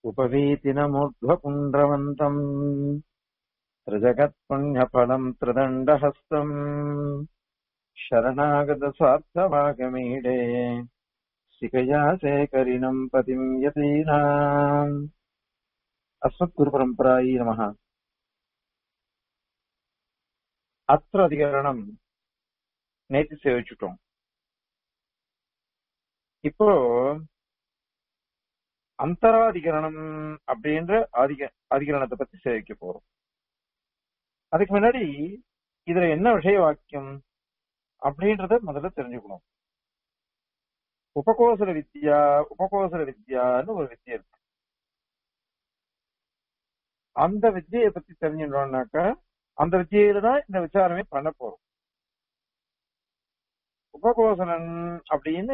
उपवीतिनमूर्ध्वपुण्ड्रवन्तम् त्रिजगत्पुण्यफलम् त्रिदण्डहस्तम् शरणागतस्वार्थभागमीडे शिखया शेखरिणम् पतिम् यतीनाम् अस्मत्गुरुपरम्परायै नमः அத்திர அதிகரணம் நேற்று சேவிச்சுட்டோம் இப்போ அந்தராதிகரணம் அப்படின்ற அதிக அதிகரணத்தை பத்தி சேவிக்க போறோம் அதுக்கு முன்னாடி இதுல என்ன விஷய வாக்கியம் அப்படின்றத முதல்ல தெரிஞ்சுக்கணும் உபகோசல வித்யா உபகோசல வித்யான்னு ஒரு வித்யா இருக்கு அந்த வித்தியை பத்தி தெரிஞ்சுட்டோம்னாக்கா அந்த வித்தியில தான் இந்த விசாரமே பண்ண போறோம் உபகோசலன் அப்படின்னு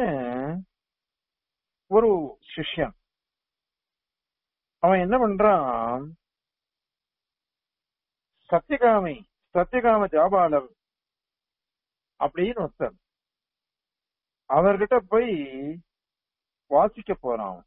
ஒரு சிஷ்யன் அவன் என்ன பண்றான் சத்தியகாமி சத்தியகாம ஜாபாளர் அப்படின்னு ஒருத்தர் அவர்கிட்ட போய் வாசிக்க போறான்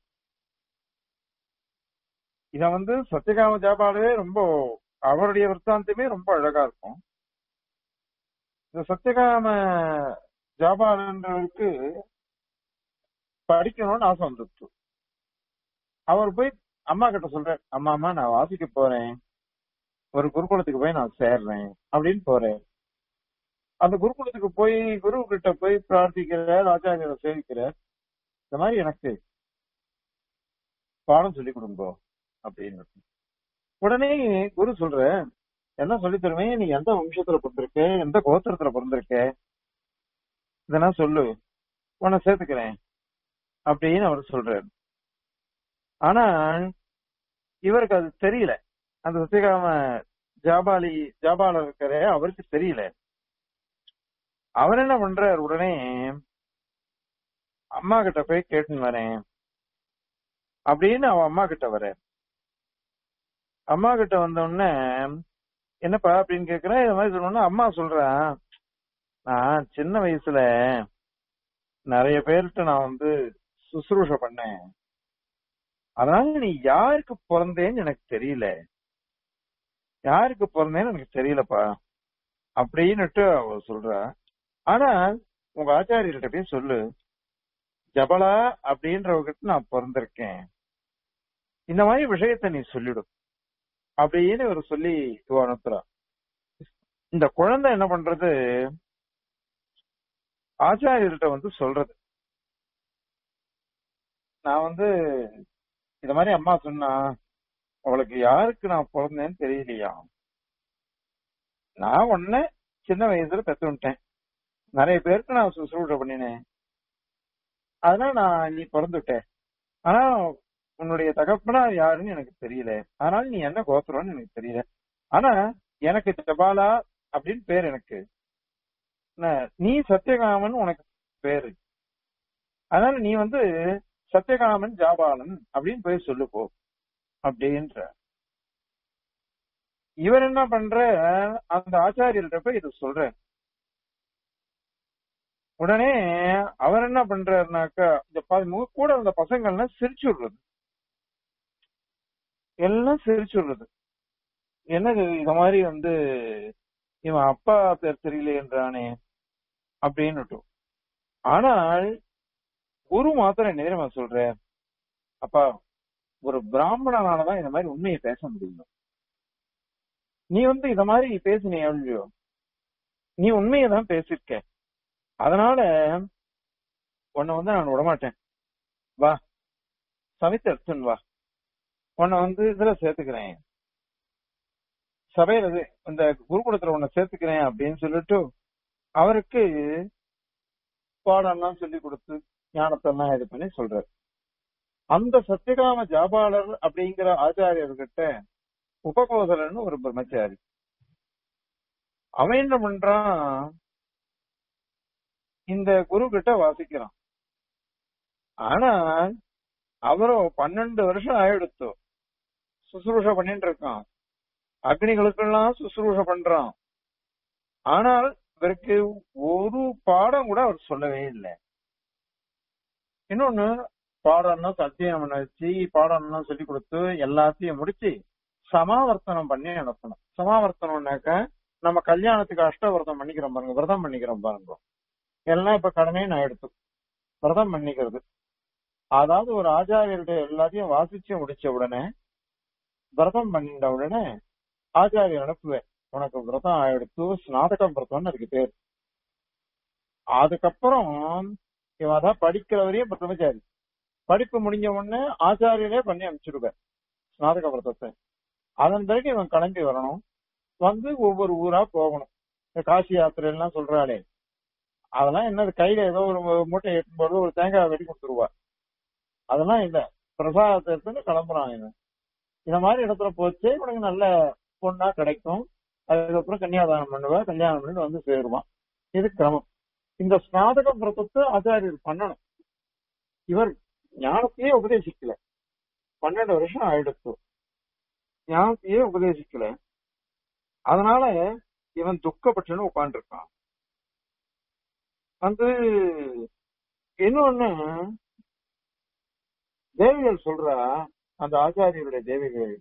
இத வந்து சத்தியகாம ஜாபாலவே ரொம்ப அவருடைய விற்த்தாந்தமே ரொம்ப அழகா இருக்கும் இந்த சத்தியகாம ஜாபாலன்றவருக்கு படிக்கணும்னு ஆசை வந்துருச்சு அவர் போய் அம்மா கிட்ட சொல்றார் அம்மா அம்மா நான் வாசிக்க போறேன் ஒரு குருகுலத்துக்கு போய் நான் சேர்றேன் அப்படின்னு போறேன் அந்த குருகுலத்துக்கு போய் குரு கிட்ட போய் பிரார்த்திக்கிறார் ஆச்சாரியரை சேவிக்கிறார் இந்த மாதிரி எனக்கு பாடம் சொல்லி கொடுங்கோ அப்படின்னு உடனே குரு சொல்ற என்ன சொல்லி தருவேன் நீ எந்த வம்சத்துல பிறந்திருக்க எந்த கோத்திரத்துல பிறந்திருக்க இதெல்லாம் சொல்லு உன்னை சேர்த்துக்கிறேன் அப்படின்னு அவர் சொல்றாரு ஆனா இவருக்கு அது தெரியல அந்த சத்தியகாம ஜாபாலி ஜாபாலர் இருக்கிற அவருக்கு தெரியல அவர் என்ன பண்றாரு உடனே அம்மா கிட்ட போய் கேட்டுன்னு வரேன் அப்படின்னு அவன் அம்மா கிட்ட வர அம்மா கிட்ட வந்த உடனே என்னப்பா அப்படின்னு கேக்குறேன் இது மாதிரி சொன்னோன்னா அம்மா சொல்றேன் நான் சின்ன வயசுல நிறைய பேர்கிட்ட நான் வந்து சுசுரூஷ பண்ணேன் அதனால நீ யாருக்கு பிறந்தேன்னு எனக்கு தெரியல யாருக்கு பிறந்தேன்னு எனக்கு தெரியலப்பா அப்படின்னுட்டு அவ சொல்றா ஆனா உங்க ஆச்சாரியர்கிட்ட போய் சொல்லு ஜபலா அப்படின்றவகிட்ட நான் பிறந்திருக்கேன் இந்த மாதிரி விஷயத்த நீ சொல்லிடும் அப்படின்னு இவர் சொல்லி இவ அனுப்புறா இந்த குழந்தை என்ன பண்றது ஆச்சாரியர்கிட்ட வந்து சொல்றது நான் வந்து இந்த மாதிரி அம்மா சொன்னா அவளுக்கு யாருக்கு நான் பிறந்தேன்னு தெரியலையா நான் ஒன்ன சின்ன வயசுல பெத்து விட்டேன் நிறைய பேருக்கு நான் சுசுரூஷ பண்ணினேன் அதனால நான் நீ பிறந்துட்டேன் ஆனா உன்னுடைய தகப்பனா யாருன்னு எனக்கு தெரியல அதனால நீ என்ன கோத்திரம்னு எனக்கு தெரியல ஆனா எனக்கு ஜபாலா அப்படின்னு பேர் எனக்கு நீ சத்தியகாமன் உனக்கு பேரு அதனால நீ வந்து சத்தியகாமன் ஜாபாலன் அப்படின்னு போய் சொல்லு போ அப்படின்ற இவர் என்ன பண்ற அந்த ஆச்சாரியர்கிட்ட போய் இது சொல்ற உடனே அவர் என்ன பண்றாருனாக்கா இந்த கூட அந்த பசங்கள்லாம் சிரிச்சு விடுறது எல்லாம் சிரிச்சு விடுறது என்னது இந்த மாதிரி வந்து இவன் அப்பா பேர் தெரியலையேன்றானே அப்படின்னு ஆனால் குரு மாத்திரம் என்ன தெரியுமா சொல்ற அப்பா ஒரு பிராமணனாலதான் இந்த மாதிரி உண்மையை பேச முடியும் நீ வந்து இந்த மாதிரி பேசினே இல்லையோ நீ உண்மையை தான் பேசிருக்க அதனால உன்னை வந்து நான் விடமாட்டேன் வா சமித்தர்த்தன் வா உன்னை வந்து இதுல சேர்த்துக்கிறேன் சபையில இந்த குருகுலத்துல உன்னை சேர்த்துக்கிறேன் அப்படின்னு சொல்லிட்டு அவருக்கு பாடம்லாம் சொல்லி கொடுத்து ஞானத்தெல்லாம் இது பண்ணி சொல்றாரு அந்த சத்தியகாம ஜாபாலர் அப்படிங்கிற ஆச்சாரியர்கிட்ட உபகோசலன்னு ஒரு பிரம்மச்சாரி அவன் என்ன பண்றான் இந்த குரு கிட்ட வாசிக்கிறான் ஆனா அவரோ பன்னெண்டு வருஷம் ஆயிடுத்து சுசுரூஷ பண்ணிட்டு இருக்கான் அக்னிகளுக்கெல்லாம் சுசுரூஷ பண்றான் ஆனால் இவருக்கு ஒரு பாடம் கூட அவர் சொல்லவே இல்லை இன்னொன்னு பாடம்னா அத்தியனம் பண்ண வச்சு பாடம்லாம் சொல்லி கொடுத்து எல்லாத்தையும் முடிச்சு சமாவர்த்தனம் பண்ணி அனுப்பணும் சமாவர்த்தனம்னாக்க நம்ம கல்யாணத்துக்கு அஷ்டவிரதம் பண்ணிக்கிறோம் பாருங்க விரதம் பண்ணிக்கிறோம் பாருங்க எல்லாம் இப்ப கடனே நான் எடுத்து விரதம் பண்ணிக்கிறது அதாவது ஒரு ஆச்சாரியர்கிட்ட எல்லாத்தையும் வாசிச்சு முடிச்ச உடனே விரதம் பண்ணிட்ட உடனே ஆச்சாரியர் அனுப்புவேன் உனக்கு விரதம் எடுத்து ஸ்நாதக விரதம்னு அதுக்கு பேர் அதுக்கப்புறம் இவன் அதான் படிக்கிறவரையும் பிரம்மச்சாரி படிப்பு முடிஞ்ச உடனே ஆச்சாரியரே பண்ணி அனுப்பிச்சிடுவேன் ஸ்நாதக விரதத்தை அதன் பிறகு இவன் கிளம்பி வரணும் வந்து ஒவ்வொரு ஊரா போகணும் இந்த காசி யாத்திரை எல்லாம் சொல்றாளே அதெல்லாம் என்னது கையில ஏதோ ஒரு மூட்டை எட்டும்போது ஒரு தேங்காய் வெடி கொடுத்துருவா அதெல்லாம் இல்ல பிரசாதத்தை எடுத்துன்னு கிளம்புறான் இவன் இந்த மாதிரி இடத்துல போச்சு இவனுக்கு நல்ல பொண்ணா கிடைக்கும் அதுக்கப்புறம் கன்னியாதானம் பண்ணுவா கல்யாணம் பண்ணிட்டு வந்து சேருவான் இது கிரமம் இந்த ஸ்நாதக விரதத்தை ஆச்சாரியர் பண்ணணும் இவர் ஞானத்தையே உபதேசிக்கல பன்னெண்டு வருஷம் ஆயிடுச்சு ஞானத்தையே உபதேசிக்கல அதனால இவன் துக்கப்பட்டுன்னு உட்காந்துருக்கான் வந்து இன்னொன்னு தேவிகள் சொல்றா அந்த ஆச்சாரியருடைய தேவிகள்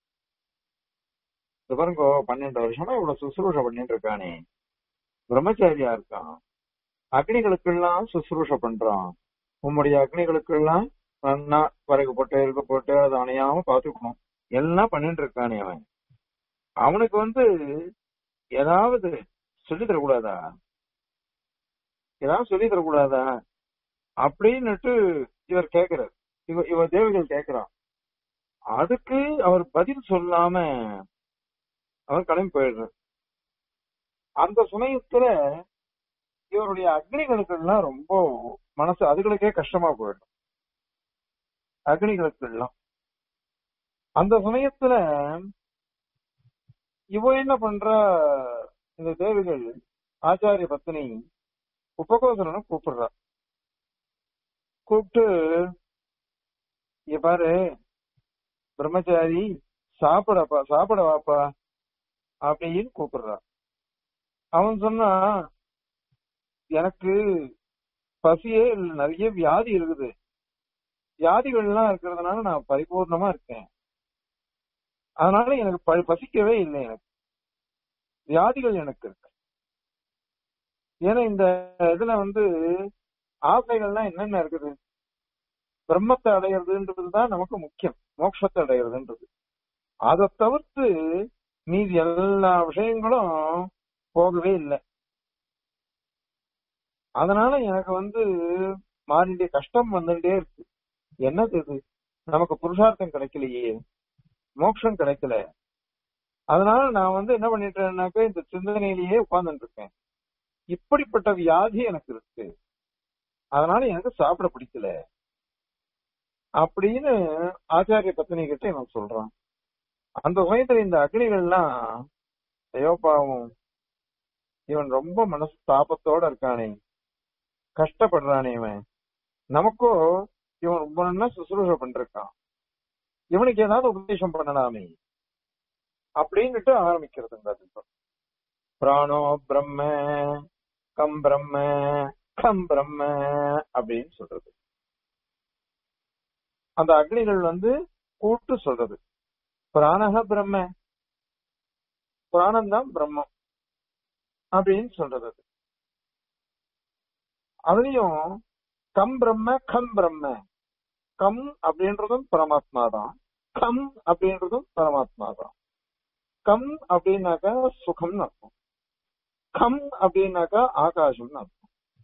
இது பாருங்கோ பன்னெண்டு வருஷமா இவ்வளவு சுசுரூஷ பண்ணிட்டு இருக்கானே பிரம்மச்சாரியா இருக்கான் அக்னிகளுக்கெல்லாம் சுசுரூஷ பண்றான் உம்முடைய அக்னிகளுக்கெல்லாம் நன்னா வரகு போட்டு இருக்க போட்டு அதை அணையாம பாத்துக்கணும் எல்லாம் பண்ணிட்டு இருக்கானே அவன் அவனுக்கு வந்து ஏதாவது சொல்லி தரக்கூடாதா ஏதாவது சொல்லி தரக்கூடாதா அப்படின்னுட்டு இவர் கேக்குறார் இவ இவ தேவிகள் கேக்குறான் அதுக்கு அவர் பதில் சொல்லாம அவர் கிளம்பி போயிடுறார் அந்த சமயத்துல இவருடைய அக்னிகளுக்கெல்லாம் ரொம்ப மனசு அதுகளுக்கே கஷ்டமா போயிடும் அக்னிகளுக்கெல்லாம் அந்த சமயத்துல இவ என்ன பண்ற இந்த தேவிகள் ஆச்சாரிய பத்னி உபகோசரனை கூப்பிடுறா கூப்பிட்டு இங்க பாரு பிரம்மச்சாரி சாப்பிடப்பா சாப்பிட வாப்பா அப்படின்னு கூப்பிடுறா அவன் சொன்னா எனக்கு பசியே இல்ல நிறைய வியாதி இருக்குது வியாதிகள்லாம் இருக்கிறதுனால நான் பரிபூர்ணமா இருக்கேன் அதனால எனக்கு ப- பசிக்கவே இல்லை எனக்கு வியாதிகள் எனக்கு இருக்கு ஏன்னா இந்த இதுல வந்து ஆசைகள்லாம் என்னென்ன இருக்குது பிரம்மத்தை அடையிறதுன்றது தான் நமக்கு முக்கியம் மோட்சத்தை அடையிறதுன்றது அதை தவிர்த்து மீதி எல்லா விஷயங்களும் போகவே இல்லை அதனால எனக்கு வந்து மாறிண்டே கஷ்டம் வந்துட்டே இருக்கு என்னது இது நமக்கு புருஷார்த்தம் கிடைக்கலையே மோட்சம் கிடைக்கல அதனால நான் வந்து என்ன பண்ணிட்டேன்னாக்க இந்த சிந்தனையிலேயே உட்கார்ந்துட்டு இருக்கேன் இப்படிப்பட்ட வியாதி எனக்கு இருக்கு அதனால எனக்கு சாப்பிட பிடிக்கல அப்படின்னு ஆச்சாரிய பத்தினி கிட்ட இவன் சொல்றான் அந்த சமயத்துல இந்த அக்னிகள்லாம் ஐயோ பாவம் இவன் ரொம்ப மனசு தாபத்தோட இருக்கானே கஷ்டப்படுறானே இவன் நமக்கோ இவன் ரொம்ப நல்லா சுசுரூஷ பண்ணிருக்கான் இவனுக்கு ஏதாவது உபதேசம் பண்ணலாமே அப்படின்னுட்டு ஆரம்பிக்கிறதுங்க அது இப்ப. பிராணோ பிரம்ம கம் பிரம்ம கம் பிரம்ம அப்படின்னு சொல்றது அந்த அக்னிகள் வந்து கூட்டு சொல்றது பிராணக பிரம்ம பிராணம் பிரம்மம் அப்படின்னு சொல்றது அது. அதுலயும் கம் பிரம்ம கம் பிரம்ம கம் அப்படின்றதும் பரமாத்மா தான் கம் அப்படின்றதும் பரமாத்மா தான் கம் அப்படின்னாக்கா சுகம்னு அர்த்தம் கம் அப்படின்னாக்கா ஆகாசம்னு அர்த்தம்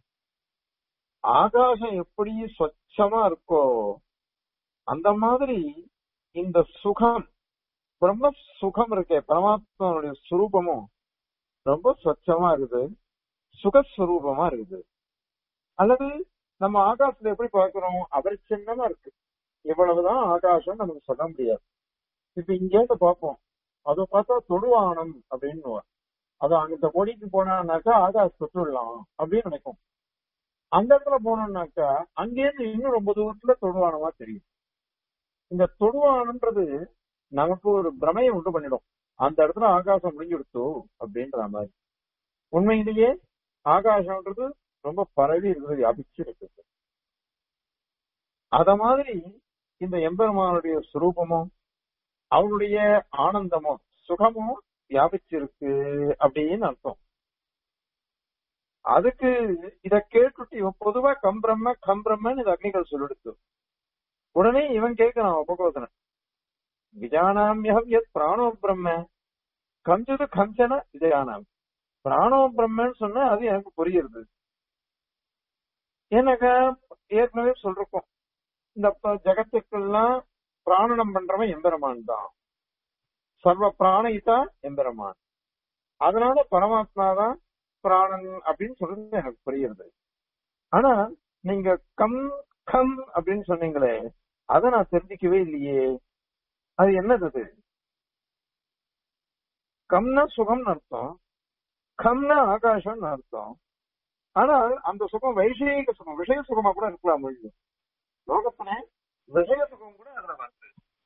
ஆகாசம் எப்படி சொச்சமா இருக்கோ அந்த மாதிரி இந்த சுகம் பிரம்ம சுகம் இருக்கே பரமாத்மாவுடைய சுரூபமும் ரொம்ப சொச்சமா இருக்குது சுகஸ்வரூபமா இருக்குது அல்லது நம்ம ஆகாசத்துல எப்படி பார்க்கிறோம் அபரிச்சின்னமா இருக்கு இவ்வளவுதான் ஆகாசம் நமக்கு சொல்ல முடியாது இப்ப இங்கேருந்து பார்ப்போம் அதை பார்த்தா தொடுவானம் அப்படின்னு அது அங்க இந்த கொடிக்கு போனான்னாக்கா ஆகாச தொட்டுடலாம் அப்படின்னு நினைக்கும் அந்த இடத்துல போனோம்னாக்கா அங்கேருந்து இன்னும் ரொம்ப தூரத்துல தொடுவானமா தெரியும் இந்த தொடுவானன்றது நமக்கு ஒரு பிரமையை உண்டு பண்ணிடும் அந்த இடத்துல ஆகாசம் முடிஞ்சிடுத்தோ அப்படின்ற மாதிரி உண்மையிலேயே ஆகாசம்ன்றது ரொம்ப பரவி இருக்குது வியாபிச்சு இருக்குது அத மாதிரி இந்த எம்பெருமானுடைய சுரூபமும் அவனுடைய ஆனந்தமும் சுகமும் வியாபிச்சிருக்கு அப்படின்னு அர்த்தம் அதுக்கு இத கேட்டுட்டு இவன் பொதுவா கம் பிரம்ம கம் பிரம்மன்னு இது அக்னிகள் சொல்லிடுத்து உடனே இவன் கேட்கிறான் உபகோதனன் விஜானாமியம் எத் பிராணோ பிரம்ம கஞ்சது கஞ்சன விஜயானாம் பிராணோ பிரம்மன்னு சொன்னா அது எனக்கு புரியுது ஏன்னாக்கா ஏற்கனவே சொல்றோம் இந்த ப- ஜகத்துக்கெல்லாம் பிராணனம் பண்றவன் எம்பெருமான் தான் சர்வ பிராணிதா எம்பெருமான் அதனால பரமாத்மா தான் பிராணன் அப்படின்னு சொல்றது எனக்கு புரியுது ஆனா நீங்க கம் கம் அப்படின்னு சொன்னீங்களே அதை நான் தெரிஞ்சுக்கவே இல்லையே அது என்னது அது கம்னா சுகம்னு அர்த்தம் கம்னா ஆகாசம்னு அர்த்தம் ஆனால் அந்த சுகம் வைஷயிக சுகம் விஷய சுகமா கூட இருக்கலாம் மொழி லோகத்துல விஷய சுகம் கூட அதுல வருது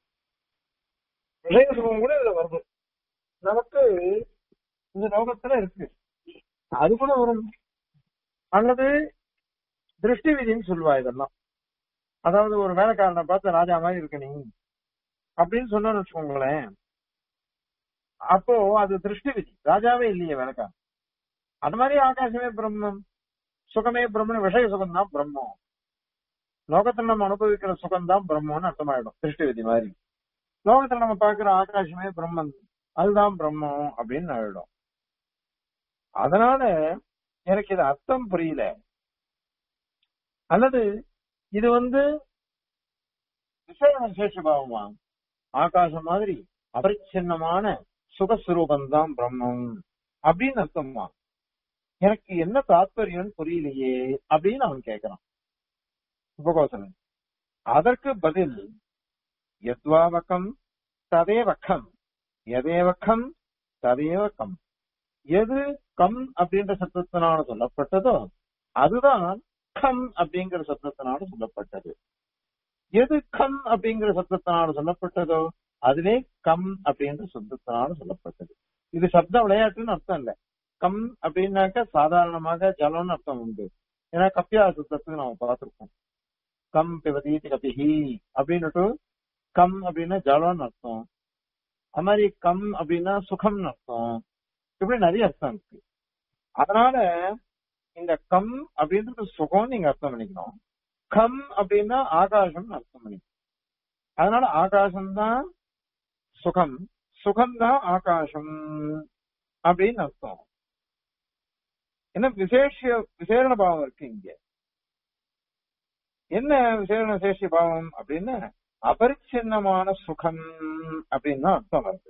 விஷய சுகம் கூட இதுல வருது நமக்கு இந்த லோகத்துல இருக்கு அது கூட வரும் அல்லது திருஷ்டி விதின்னு சொல்லுவா இதெல்லாம் அதாவது ஒரு வேலைக்காரனை பார்த்து ராஜா மாதிரி இருக்க நீ அப்படின்னு சொன்னோம்னு வச்சுக்கோங்களேன் அப்போ அது திருஷ்டி விதி ராஜாவே இல்லையே வேலைக்காரன் அது மாதிரி ஆகாசமே பிரம்மம் சுகமே பிரம்மன் விஷய சுகம் தான் பிரம்மம் லோகத்துல நம்ம அனுபவிக்கிற சுகம் தான் பிரம்மம்னு அர்த்தமாயிடும் திருஷ்டி விதி மாதிரி லோகத்துல நம்ம பார்க்கிற ஆகாசமே பிரம்மன் அதுதான் பிரம்மம் அப்படின்னு ஆயிடும் அதனால எனக்கு இது அர்த்தம் புரியல அல்லது இது வந்து விஷய விசேஷபாவமா ஆகாசம் மாதிரி அபரிச்சின்னமான சுகஸ்வரூபம் தான் பிரம்மம் அப்படின்னு அர்த்தமா எனக்கு என்ன தாத்பரியம்னு புரியலையே அப்படின்னு அவன் கேட்கிறான் உபகோசனன் அதற்கு பதில் எத்வாவகம் ததேவக்கம் எதேவக்கம் ததேவக்கம் எது கம் அப்படின்ற சத்தத்தினால சொல்லப்பட்டதோ அதுதான் கம் அப்படிங்கிற சத்தத்தினால சொல்லப்பட்டது எது கம் அப்படிங்கிற சத்தத்தினால சொல்லப்பட்டதோ அதுவே கம் அப்படின்ற சத்தத்தினால சொல்லப்பட்டது இது சப்த விளையாட்டுன்னு அர்த்தம் இல்ல கம் அப்படின்னாக்க சாதாரணமாக ஜலம்னு அர்த்தம் உண்டு ஏன்னா கப்பியா சத்தத்துக்கு நம்ம பார்த்திருக்கோம் கம் பிவதீதி கபிஹி அப்படின்னுட்டு கம் அப்படின்னா ஜலம்னு அர்த்தம் அது மாதிரி கம் அப்படின்னா சுகம்னு அர்த்தம் இப்படி நிறைய அர்த்தம் இருக்கு அதனால இந்த கம் அப்படின்றது சுகம் நீங்க அர்த்தம் பண்ணிக்கணும் கம் அப்படின்னா ஆகாசம் அர்த்தம் பண்ணிக்கணும் அதனால ஆகாசம் தான் சுகம் சுகம் தான் ஆகாசம் அப்படின்னு அர்த்தம் என்ன விசேஷ விசேஷண பாவம் இருக்கு இங்க என்ன விசேஷ விசேஷ பாவம் அப்படின்னா அபரிச்சின்னமான சுகம் அப்படின்னு தான் அர்த்தம் வருது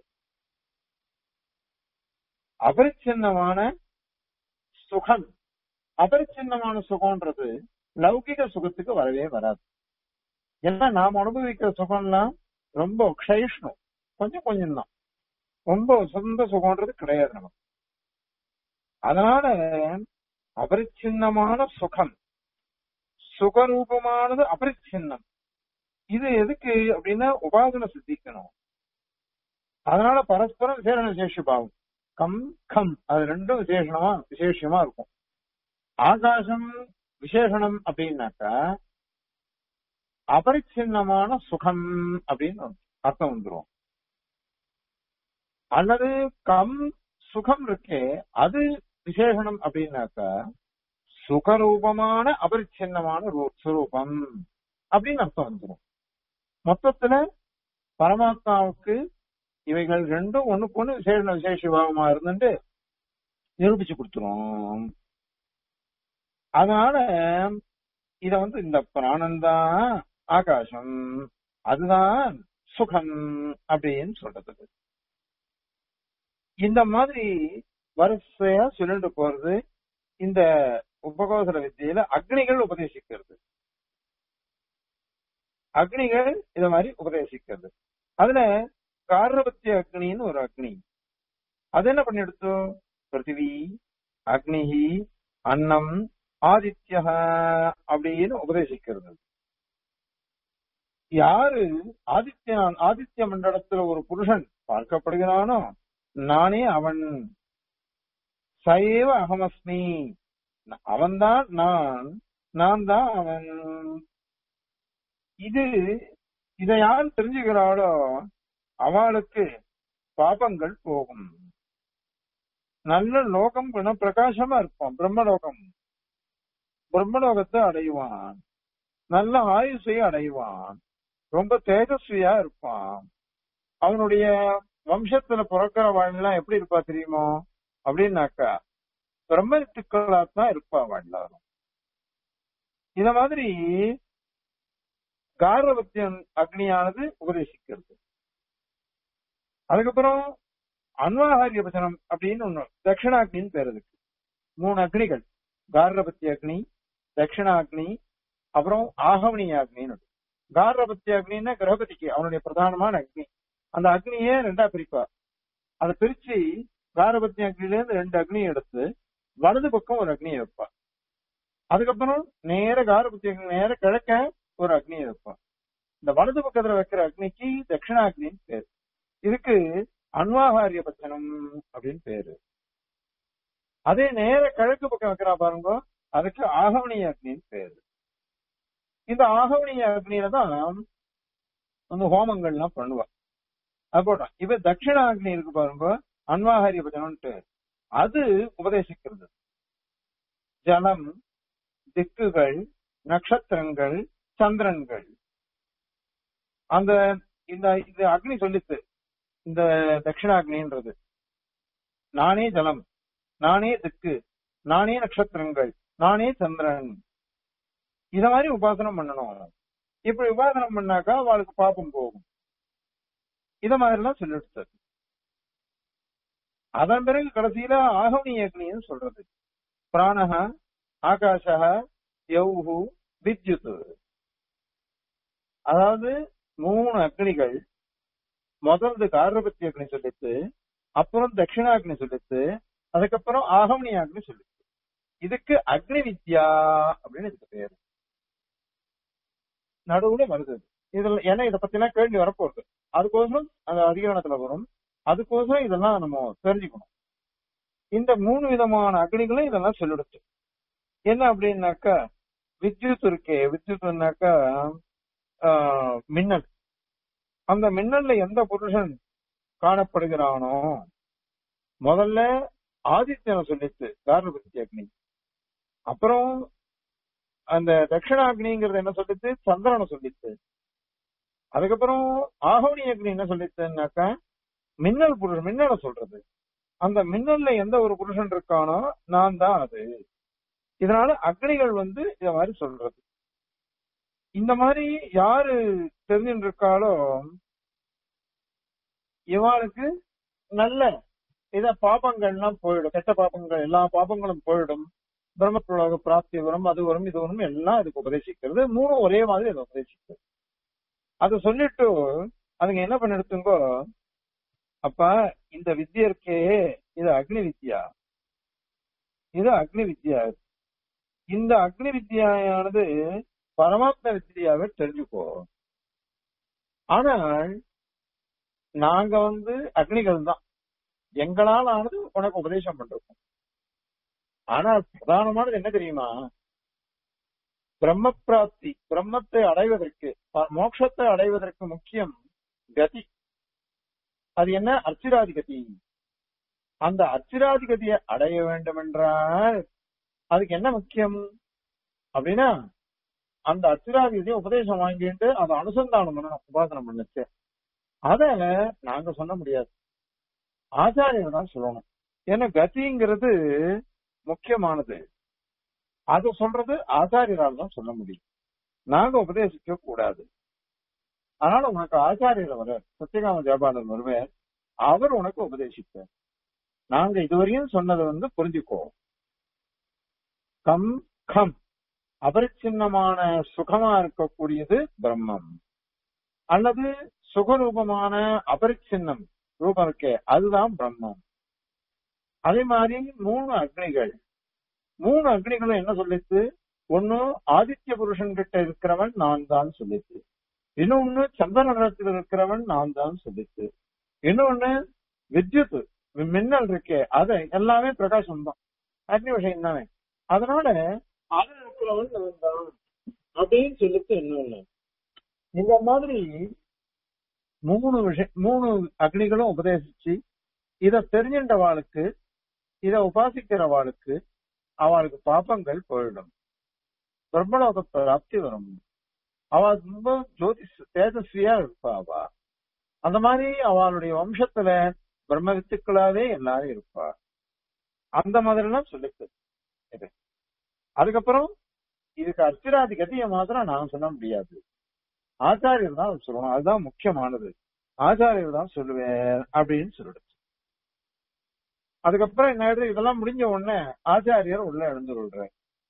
அபரிச்சின்னமான சுகம் அபரிச்சின்னமான சுகம்ன்றது லௌகிக சுகத்துக்கு வரவே வராது ஏன்னா நாம் அனுபவிக்கிற சுகம்லாம் ரொம்ப க்ஷயிஷ்ணம் கொஞ்சம் கொஞ்சம் தான் ரொம்ப சொந்த சுகம்ன்றது கிடையாது நமக்கு அதனால அபரிச்சின்னமான சுகம் சுகரூபமானது அபரிச்சின்னம் இது எதுக்கு அப்படின்னா உபாசனை சித்திக்கணும் அதனால பரஸ்பரம் விசேஷ விசேஷ பாவம் கம் கம் அது ரெண்டும் விசேஷமா விசேஷமா இருக்கும் ஆகாசம் விசேஷணம் அப்படின்னாக்கா அபரிச்சின்னமான சுகம் அப்படின்னு அர்த்தம் வந்துரும் அல்லது கம் சுகம் இருக்கே அது விசேஷணம் அப்படின்னாக்கா சுகரூபமான அபரிச்சின்னமான ரூ- சுரூபம் அப்படின்னு அர்த்தம் வந்துரும் மொத்தத்துல பரமாத்மாவுக்கு இவைகள் ரெண்டும் ஒண்ணுக்கு ஒண்ணு விசேஷ விசேஷ பாவமா இருந்துட்டு நிரூபிச்சு கொடுத்துரும் அதனால இத வந்து இந்த பிராணம் தான் ஆகாசம் அதுதான் சுகம் அப்படின்னு சொல்றது இந்த மாதிரி வரிசையா சொல்லிட்டு போறது இந்த உபகோசர வித்தியில அக்னிகள் உபதேசிக்கிறது அக்னிகள் இத மாதிரி உபதேசிக்கிறது அதுல காரபத்திய அக்னின்னு ஒரு அக்னி அது என்ன பண்ணி எடுத்தோம் பிருத்திவி அக்னிஹி அன்னம் ஆதித்ய அப்படின்னு உபதேசிக்கிறது யாரு ஆதித்ய ஆதித்ய மண்டலத்துல ஒரு புருஷன் பார்க்கப்படுகிறானோ நானே அவன் சைவ அகமஸ்மி அவன்தான் நான் நான் தான் அவன் இது இதை யார் தெரிஞ்சுக்கிறாளோ அவளுக்கு பாபங்கள் போகும் நல்ல லோகம் குண பிரகாசமா இருப்பான் பிரம்மலோகம் பிரம்மலோகத்தை அடைவான் நல்ல ஆயுசை அடைவான் ரொம்ப தேஜஸ்வியா இருப்பான் அவனுடைய வம்சத்துல பிறக்கிறவாள்லாம் எப்படி இருப்பா தெரியுமோ அப்படின்னாக்கா பிரம்மத்துக்களா தான் இருப்பா எல்லாரும் இந்த மாதிரி காரவத்தியன் அக்னியானது உபதேசிக்கிறது அதுக்கப்புறம் அன்வாகாரிய பசனம் அப்படின்னு ஒண்ணு தட்சிணாக்னின்னு பேர் இருக்கு மூணு அக்னிகள் காரபத்தி அக்னி தட்சிணாக்னி அப்புறம் ஆகவனி அக்னின்னு காரபத்தி அக்னின்னா கிரகபதிக்கு அவனுடைய பிரதானமான அக்னி அந்த அக்னியே ரெண்டா பிரிப்பா அதை பிரிச்சு காரபத்தி அக்னில இருந்து ரெண்டு அக்னி எடுத்து வலது பக்கம் ஒரு அக்னியை வைப்பா அதுக்கப்புறம் நேர காரபத்தி அக்னி நேர கிழக்க ஒரு அக்னியை வைப்பா இந்த வலது பக்கத்துல வைக்கிற அக்னிக்கு தட்சிணாக்னின்னு பேரு இதுக்கு அன்வாகாரிய பச்சனம் அப்படின்னு பேரு அதே நேர கிழக்கு பக்கம் வைக்கிறா பாருங்க அதுக்கு ஆகவனிய அக்னின்னு பேரு இந்த ஆகவனிய அக்னியில தான் வந்து ஹோமங்கள்லாம் பண்ணுவா அது போட்டோம் இப்ப தட்சிண அக்னி இருக்கு பாருங்க அன்வாகாரிய பச்சனம்ட்டு அது உபதேசிக்கிறது ஜலம் திக்குகள் நட்சத்திரங்கள் சந்திரன்கள் அந்த இந்த இது அக்னி சொல்லித்து இந்த தட்சிணாக்னின்றது நானே ஜலம் நானே திக்கு நானே நட்சத்திரங்கள் நானே சந்திரன் இத மாதிரி உபாசனம் பண்ணணும் இப்படி உபாசனம் பண்ணாக்கா அவளுக்கு பாப்பம் போகும் இத மாதிரிலாம் சொல்லிட்டு அதன் பிறகு கடைசியில ஆகவனி அக்னின்னு சொல்றது பிராணஹ ஆகாஷா யௌஹு வித்யுத் அதாவது மூணு அக்னிகள் முதல்து காரபத்தி அக்னி சொல்லித்து அப்புறம் தட்சிணாக்னி சொல்லித்து அதுக்கப்புறம் ஆகமனி அக்னி சொல்லித்து இதுக்கு அக்னி வித்யா அப்படின்னு இதுக்கு பேரு நடுவுல வருது இது. இதுல ஏன்னா இதை பத்தி எல்லாம் கேள்வி வரப்போகுது அதுக்கோசரம் அந்த அதிகரணத்துல வரும் அதுக்கோசரம் இதெல்லாம் நம்ம தெரிஞ்சுக்கணும் இந்த மூணு விதமான அக்னிகளும் இதெல்லாம் சொல்லிடுச்சு என்ன அப்படின்னாக்கா வித்யுத் இருக்கே வித்யுத்னாக்கா ஆஹ், மின்னல் அந்த மின்னல்ல எந்த புருஷன் காணப்படுகிறானோ முதல்ல ஆதித்யனை சொல்லிச்சு காரணபத்தி அக்னி அப்புறம் அந்த தட்சிணாக்னிங்கிறது என்ன சொல்லிச்சு சந்திரனை சொல்லிச்சு அதுக்கப்புறம் ஆகோனி அக்னி என்ன சொல்லிச்சுன்னாக்கா மின்னல் புருஷன் மின்னலை சொல்றது அந்த மின்னல்ல எந்த ஒரு புருஷன் இருக்கானோ நான் தான் அது இதனால அக்னிகள் வந்து இத மாதிரி சொல்றது இந்த மாதிரி யாரு தெரிஞ்சுட்டு இருக்காளோ இவாளுக்கு நல்ல இத பாபங்கள்லாம் போயிடும் கெட்ட பாபங்கள் எல்லா பாபங்களும் போயிடும் பிரம்மத்துலக பிராப்தி வரும் அது வரும் இது வரும் எல்லாம் இதுக்கு உபதேசிக்கிறது மூணும் ஒரே மாதிரி அதை உபதேசிக்கிறது அதை சொல்லிட்டு அதுங்க என்ன பண்ணிடுத்துங்கோ அப்ப இந்த வித்யா இருக்கே இது அக்னி வித்யா இது அக்னி வித்யா இந்த அக்னி வித்யானது பரமாத்ம வித்யாவை தெரிஞ்சுக்கோ ஆனால் நாங்க வந்து அக்னிகள் தான் எங்களால் ஆனது உனக்கு உபதேசம் பண்றோம் ஆனால் பிரதானமானது என்ன தெரியுமா பிரம்ம பிராப்தி பிரம்மத்தை அடைவதற்கு ப- மோட்சத்தை அடைவதற்கு முக்கியம் கதி அது என்ன அர்ச்சிராதி கதி அந்த அர்ச்சிராதி கதியை அடைய வேண்டும் என்றால் அதுக்கு என்ன முக்கியம் அப்படின்னா அந்த அர்ச்சிராதி கதியை உபதேசம் வாங்கிட்டு அதை அனுசந்தானம் பண்ணணும் உபாசனம் பண்ணுச்சு அத நாங்க சொல்ல முடியாது ஆச்சாரியர் தான் சொல்லணும் ஏன்னா கதிங்கிறது முக்கியமானது அது சொல்றது ஆச்சாரியரால் தான் சொல்ல முடியும் நாங்க உபதேசிக்க கூடாது அதனால உனக்கு ஆச்சாரியர் வர சத்தியகாம ஜபாலர் வருவார் அவர் உனக்கு உபதேசிப்பார் நாங்க இதுவரையும் சொன்னதை வந்து புரிஞ்சுக்கோ கம் கம் அபரிச்சின்னமான சுகமா இருக்கக்கூடியது பிரம்மம் அல்லது சுகரூபமான அபரிச்சின்னம் ரூபம் இருக்கே அதுதான் பிரம்மம் அதே மாதிரி மூணு அக்னிகள் மூணு அக்னிகளும் என்ன சொல்லிச்சு ஒண்ணு ஆதித்ய புருஷன் கிட்ட இருக்கிறவன் நான் தான் சொல்லிச்சு இன்னொன்னு சந்திரனத்தில் இருக்கிறவன் நான் தான் சொல்லிச்சு இன்னொன்னு வித்யுத் மின்னல் இருக்கே அது எல்லாமே பிரகாசம் தான் அக்னி விஷயம் தானே அதனால அது இருக்கிறவன் நான் தான் அப்படின்னு சொல்லிட்டு இன்னொன்னு இந்த மாதிரி மூணு விஷயம் மூணு அக்னிகளும் உபதேசிச்சு இத தெரிஞ்சின்றவாளுக்கு இத உபாசிக்கிறவாளுக்கு அவளுக்கு பாப்பங்கள் போயிடும் பிரம்மலோக பிராப்தி வரும் அவ ரொம்ப ஜோதிஷ் தேஜஸ்வியா இருப்பா அவ அந்த மாதிரி அவளுடைய வம்சத்துல பிரம்ம வித்துக்களாவே எல்லாரும் இருப்பா அந்த மாதிரி எல்லாம் சொல்லிருக்கு இது அதுக்கப்புறம் இதுக்கு அர்ச்சிராதி கதியை மாத்திரம் நான் சொல்ல முடியாது ஆச்சாரியர் தான் சொல்லணும் அதுதான் முக்கியமானது ஆச்சாரியர் தான் சொல்லுவேன் அப்படின்னு சொல்லிடுச்சு அதுக்கப்புறம் என்ன ஆயிடுது இதெல்லாம் முடிஞ்ச உடனே ஆச்சாரியர் உள்ள எழுந்து கொள்றார்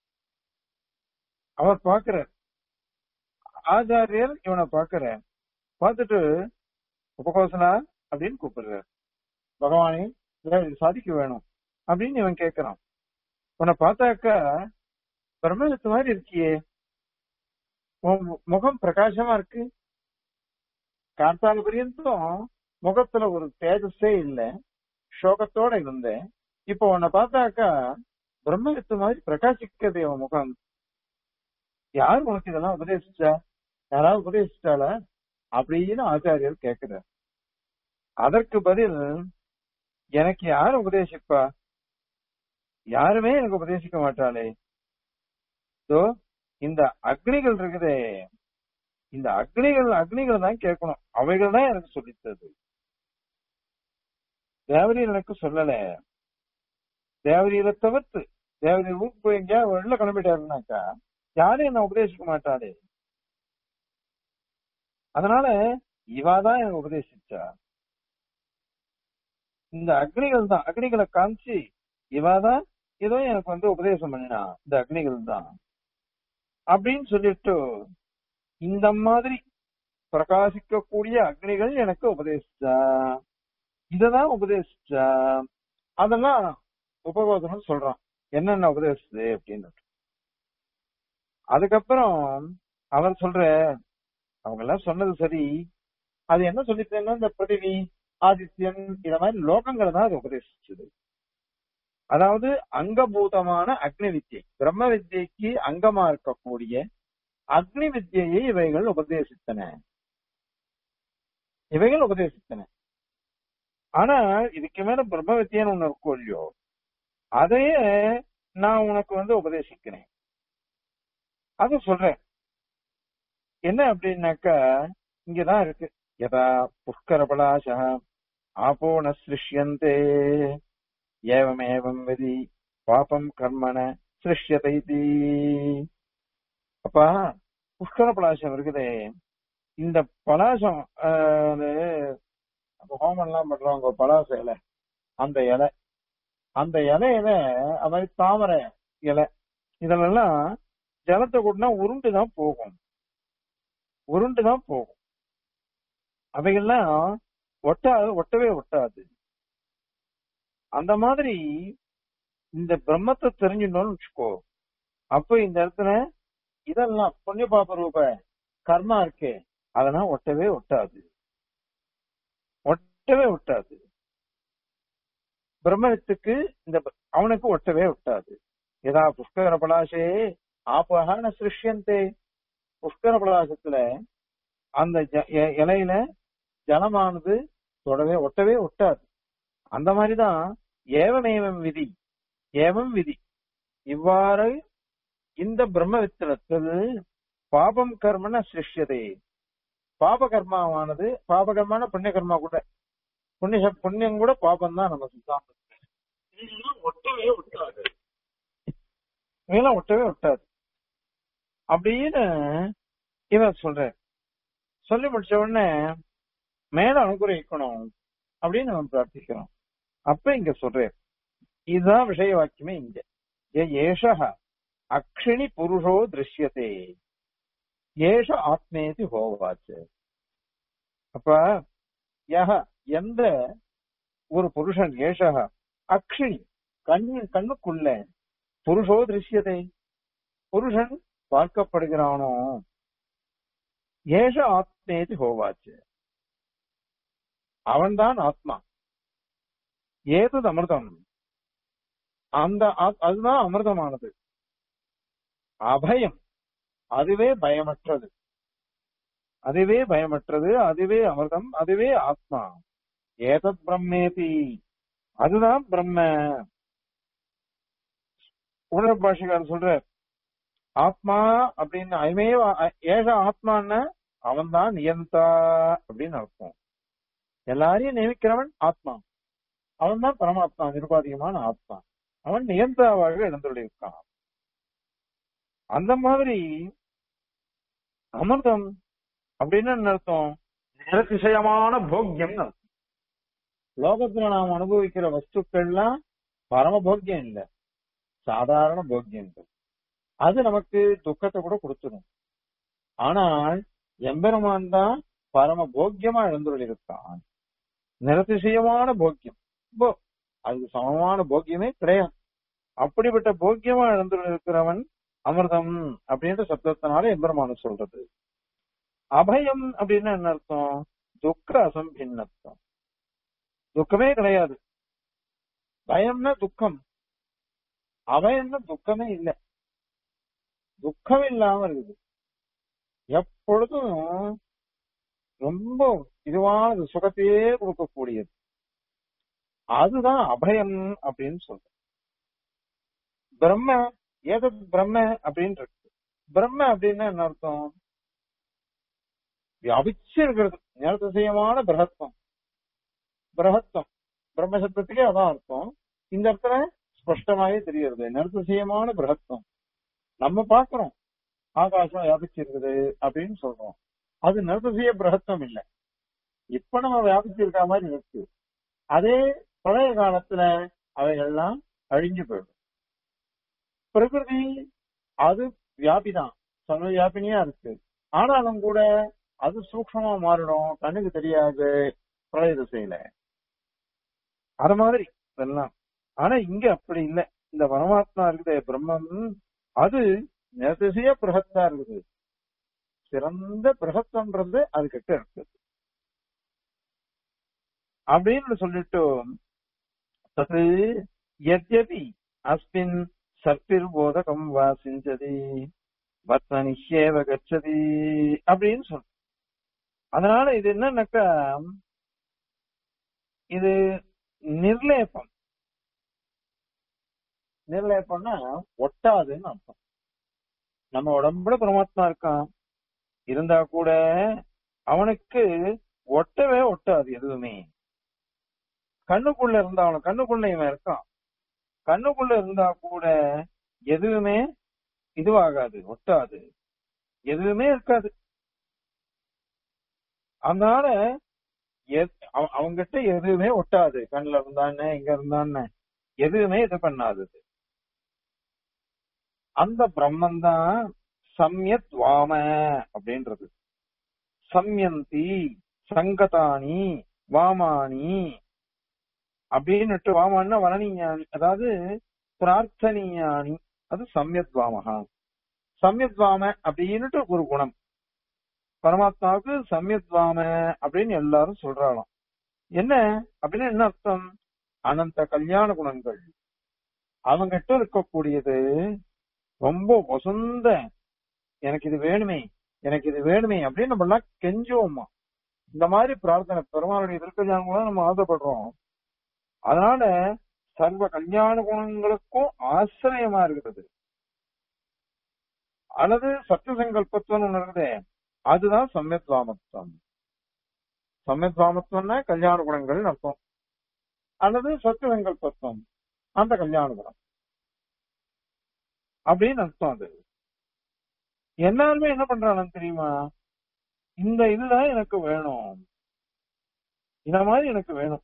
அவர் பாக்குறார் ஆச்சாரியர் இவனை பாக்குறார் பார்த்துட்டு உபகோசனா அப்படின்னு கூப்பிடுறார் பகவானே இல்ல இது சாதிக்க வேணும் அப்படின்னு இவன் கேட்கிறான் உன்னை பார்த்தாக்கா பிரம்மத்து மாதிரி இருக்கியே உன் முகம் பிரகாசமா இருக்கு கார்த்தால பரியந்தம் முகத்துல ஒரு தேஜஸே இல்ல சோகத்தோட இருந்தேன் இப்போ உன்னை பார்த்தாக்கா பிரம்மவித்து மாதிரி பிரகாசிக்கிறது உன் முகம் யார் உனக்கு இதெல்லாம் உபதேசிச்சா யாராவது உபதேசிச்சாளா அப்படின்னு ஆச்சாரியர் கேட்கிறார் அதற்கு பதில் எனக்கு யார் உபதேசிப்பா யாருமே எனக்கு உபதேசிக்க மாட்டாளே இதோ இந்த அக்னிகள் இருக்குதே இந்த அக்னிகள் அக்னிகள் தான் கேட்கணும் அவைகள் தான் எனக்கு சொல்லித்தது தேவரீர் எனக்கு சொல்லல தேவரீரை தவிர்த்து தேவரீர் ஊருக்கு போய் எங்கேயா வெளில கிளம்பிட்டாருனாக்கா யாரும் என்ன உபதேசிக்க மாட்டாளே அதனால இவாதான் எனக்கு உபதேசிச்சா இந்த அக்னிகள் தான் அக்னிகளை காமிச்சு இவாதான் ஏதோ எனக்கு வந்து உபதேசம் பண்ணினா இந்த அக்னிகள் தான் அப்படின்னு சொல்லிட்டு இந்த மாதிரி பிரகாசிக்கக்கூடிய அக்னிகள் எனக்கு உபதேசிச்சா இததான் உபதேசிச்சா அதெல்லாம் உபகோதனம் சொல்றான் என்னென்ன உபதேசிச்சு அப்படின்னு அதுக்கப்புறம் அவர் சொல்ற அவங்க எல்லாம் சொன்னது சரி அது என்ன சொல்லித்தேன்னா இந்த பிருத்திவி ஆதித்யன் இத மாதிரி லோகங்களை தான் அது உபதேசிச்சது அதாவது அங்கபூதமான அக்னி வித்யை பிரம்ம வித்யைக்கு அங்கமா இருக்கக்கூடிய அக்னி வித்யை இவைகள் உபதேசித்தன இவைகள் உபதேசித்தன ஆனா இதுக்கு மேல பிரம்ம வித்தியன்னு ஒண்ணு இருக்கும் இல்லையோ அதையே நான் உனக்கு வந்து உபதேசிக்கிறேன் அது சொல்றேன் என்ன அப்படின்னாக்கா இங்கதான் இருக்கு யதா புஷ்கரபலாச ஆபோ ந சிருஷ்யந்தே ஏவமேவம் விதி பாபம் கர்மண சிருஷ்யதை அப்பா புஷ்கர பலாசம் இருக்குதே இந்த பலாசம் ஹோமம் எல்லாம் பண்றவங்க பலாச இலை அந்த இலை அந்த இலையில அது மாதிரி தாமரை இலை இதெல்லாம் ஜலத்தை கூட்டினா உருண்டு தான் போகும் உருண்டு தான் போகும் அவைகள்லாம் ஒட்டாது ஒட்டவே ஒட்டாது அந்த மாதிரி இந்த பிரம்மத்தை தெரிஞ்சுட்டோம்னு வச்சுக்கோ அப்ப இந்த இடத்துல இதெல்லாம் புண்ணிய பாப ரூப கர்மா இருக்கே அதெல்லாம் ஒட்டவே ஒட்டாது ஒட்டவே ஒட்டாது பிரம்மத்துக்கு இந்த அவனுக்கு ஒட்டவே ஒட்டாது ஏதா புஷ்கர பலாசே ஆபகான சிருஷ்யந்தே புஷ்கர பலாசத்துல அந்த இலையில ஜலமானது தொடவே ஒட்டவே ஒட்டாது அந்த மாதிரிதான் ஏவமேவம் விதி ஏவம் விதி இவ்வாறு இந்த பிரம்ம வித்தனத்தில் பாபம் கர்மன சிருஷ்யதே பாப கர்மாவானது பாப கர்மான புண்ணிய கர்மா கூட புண்ணிய புண்ணியம் கூட பாபம் தான் நம்ம சித்தாந்தம் ஒட்டவே ஒட்டாது இதெல்லாம் ஒட்டவே ஒட்டாது அப்படின்னு இவன் சொல்ற சொல்லி முடிச்ச உடனே மேல அனுகிரகிக்கணும் அப்படின்னு நம்ம பிரார்த்திக்கிறோம் அப்ப இங்க சொல்றேன் இதுதான் விஷய வாக்கியமே இங்க ஏஷ அக்ஷிணி புருஷோ திருஷ்யத்தே ஏஷ ஆத்மேதி ஹோவாச்சு அப்ப யக எந்த ஒரு புருஷன் ஏஷக அக்ஷிணி கண்ணு கண்ணுக்குள்ள புருஷோ திருஷ்யத்தை புருஷன் பார்க்கப்படுகிறானோ ஏஷ ஆத்மேதி ஹோவாச்சு அவன்தான் ஆத்மா ஏதது அமிர்தம் அந்த அதுதான் அமிர்தமானது அபயம் அதுவே பயமற்றது அதுவே பயமற்றது அதுவே அமிர்தம் அதுவே ஆத்மா ஏதத் பிரம்மேதி அதுதான் பிரம்ம உணர பாஷைக்காரர் சொல்ற ஆத்மா அப்படின்னு அயமே ஏக ஆத்மான்னா அவன் தான் நியந்தா அப்படின்னு அர்த்தம் எல்லாரையும் நியமிக்கிறவன் ஆத்மா அவன் தான் பரமாத்மா நிருபாதிகமான ஆத்மா அவன் நியந்தாவாக இருந்துள்ளிருக்கான் அந்த மாதிரி அமிர்தம் அப்படின்னு என்ன அர்த்தம் நிரதிசயமான போக்கியம் அர்த்தம் லோகத்துல நாம் அனுபவிக்கிற வஸ்துக்கள்லாம் பரமபோக்கியம் இல்ல சாதாரண போக்கியங்கள் அது நமக்கு துக்கத்தை கூட கொடுத்துடும் ஆனால் எம்பெருமான் தான் பரம போக்கியமா எழுந்துள்ளிருக்கான் நிரதிசயமான போக்கியம் போ அதுக்கு சமமான போக்கியமே கிடையாது அப்படிப்பட்ட போக்கியமா எழுந்துள்ளிருக்கிறவன் அமிர்தம் அப்படின்ற சப்தத்தினால எம்பெருமான சொல்றது அபயம் அப்படின்னு என்ன அர்த்தம் துக்க அசம்பின்னர்த்தம் துக்கமே கிடையாது பயம்னா துக்கம் அபயம்னா துக்கமே இல்லை துக்கம் இல்லாம இருக்குது எப்பொழுதும் ரொம்ப இதுவானது சுகத்தையே கொடுக்கக்கூடியது அதுதான் அபயம் அப்படின்னு சொல்றேன் பிரம்ம ஏதோ பிரம்ம அப்படின்னு இருக்கு பிரம்ம அப்படின்னா என்ன அர்த்தம் வியாபிச்சு இருக்கிறது நிரதிசயமான பிரகத்வம் பிரகத்வம் பிரம்மசப்தத்துக்கே அதான் அர்த்தம் இந்த இடத்துல ஸ்பஷ்டமாவே தெரிகிறது நிரதிசயமான பிரகத்வம் நம்ம பாக்குறோம் ஆகாசம் வியாபிச்சு இருக்குது அப்படின்னு சொல்றோம் அது நிரதிசய பிரகத்வம் இல்லை இப்ப நம்ம வியாபிச்சு இருக்க மாதிரி இருக்கு அதே பழைய காலத்துல அவைகள்லாம் அழிஞ்சு போயிடும் பிரகிருதி அது வியாபிதான் சம வியாபினியா இருக்கு ஆனாலும் கூட அது சூக்ஷமா மாறிடும் கண்ணுக்கு தெரியாது பிரளய திசையில அது மாதிரி இதெல்லாம் ஆனா இங்க அப்படி இல்லை இந்த பரமாத்மா இருக்குது பிரம்மம் அது நிரதிசய பிரகத்தா இருக்குது சிறந்த பிரகத்தன்றது அது கிட்ட இருக்குது அப்படின்னு சொல்லிட்டு தது எத்யபி அஸ்மின் சற்பிர் போதகம் வா சிஞ்சதி வர்த்தனிஷேவ கச்சதி அப்படின்னு சொல்ற அதனால இது என்னன்னாக்கா இது நிர்லேபம் நிர்லேபம்னா ஒட்டாதுன்னு அர்த்தம் நம்ம உடம்புல பரமாத்மா இருக்கான் இருந்தா கூட அவனுக்கு ஒட்டவே ஒட்டாது எதுவுமே கண்ணுக்குள்ள இருந்தா அவன் கண்ணுக்குள்ள இவன் இருக்கான் கண்ணுக்குள்ள இருந்தா கூட எதுவுமே இதுவாகாது ஒட்டாது எதுவுமே இருக்காது அதனால அவங்கிட்ட எதுவுமே ஒட்டாது கண்ணுல இருந்தான்னு இங்க இருந்தான்னு எதுவுமே இது பண்ணாதது அந்த பிரம்மன் தான் சம்யத் வாம அப்படின்றது சம்யந்தி சங்கதானி வாமானி அப்படின்னுட்டு வாமான்னா வரணீயானி அதாவது பிரார்த்தனீயானி அது சம்யத்வாமகா சம்யத்வாம அப்படின்னுட்டு ஒரு குணம் பரமாத்மாவுக்கு சம்யத்வாம அப்படின்னு எல்லாரும் சொல்றாளாம் என்ன அப்படின்னு என்ன அர்த்தம் அனந்த கல்யாண குணங்கள் அவங்கிட்ட இருக்கக்கூடியது ரொம்ப வசந்த எனக்கு இது வேணுமே எனக்கு இது வேணுமே அப்படின்னு நம்ம எல்லாம் கெஞ்சுவோம்மா இந்த மாதிரி பிரார்த்தனை பெருமாளுடைய திருக்கல்யாணம் கூட நம்ம ஆசைப்படுறோம் அதனால சர்வ கல்யாண குணங்களுக்கும் ஆசிரியமா இருக்கிறது அல்லது சத்திய சங்கல்பத்துவம் ஒண்ணு இருக்குது அதுதான் சம்யத்வாமத்துவம் சம்யத்வாமத்துவம்னா கல்யாண குணங்கள் அர்த்தம் அல்லது சத்திய சங்கல்பத்துவம் அந்த கல்யாண குணம் அப்படின்னு அர்த்தம் அது எல்லாருமே என்ன பண்றாங்க தெரியுமா இந்த இதுதான் எனக்கு வேணும் இந்த மாதிரி எனக்கு வேணும்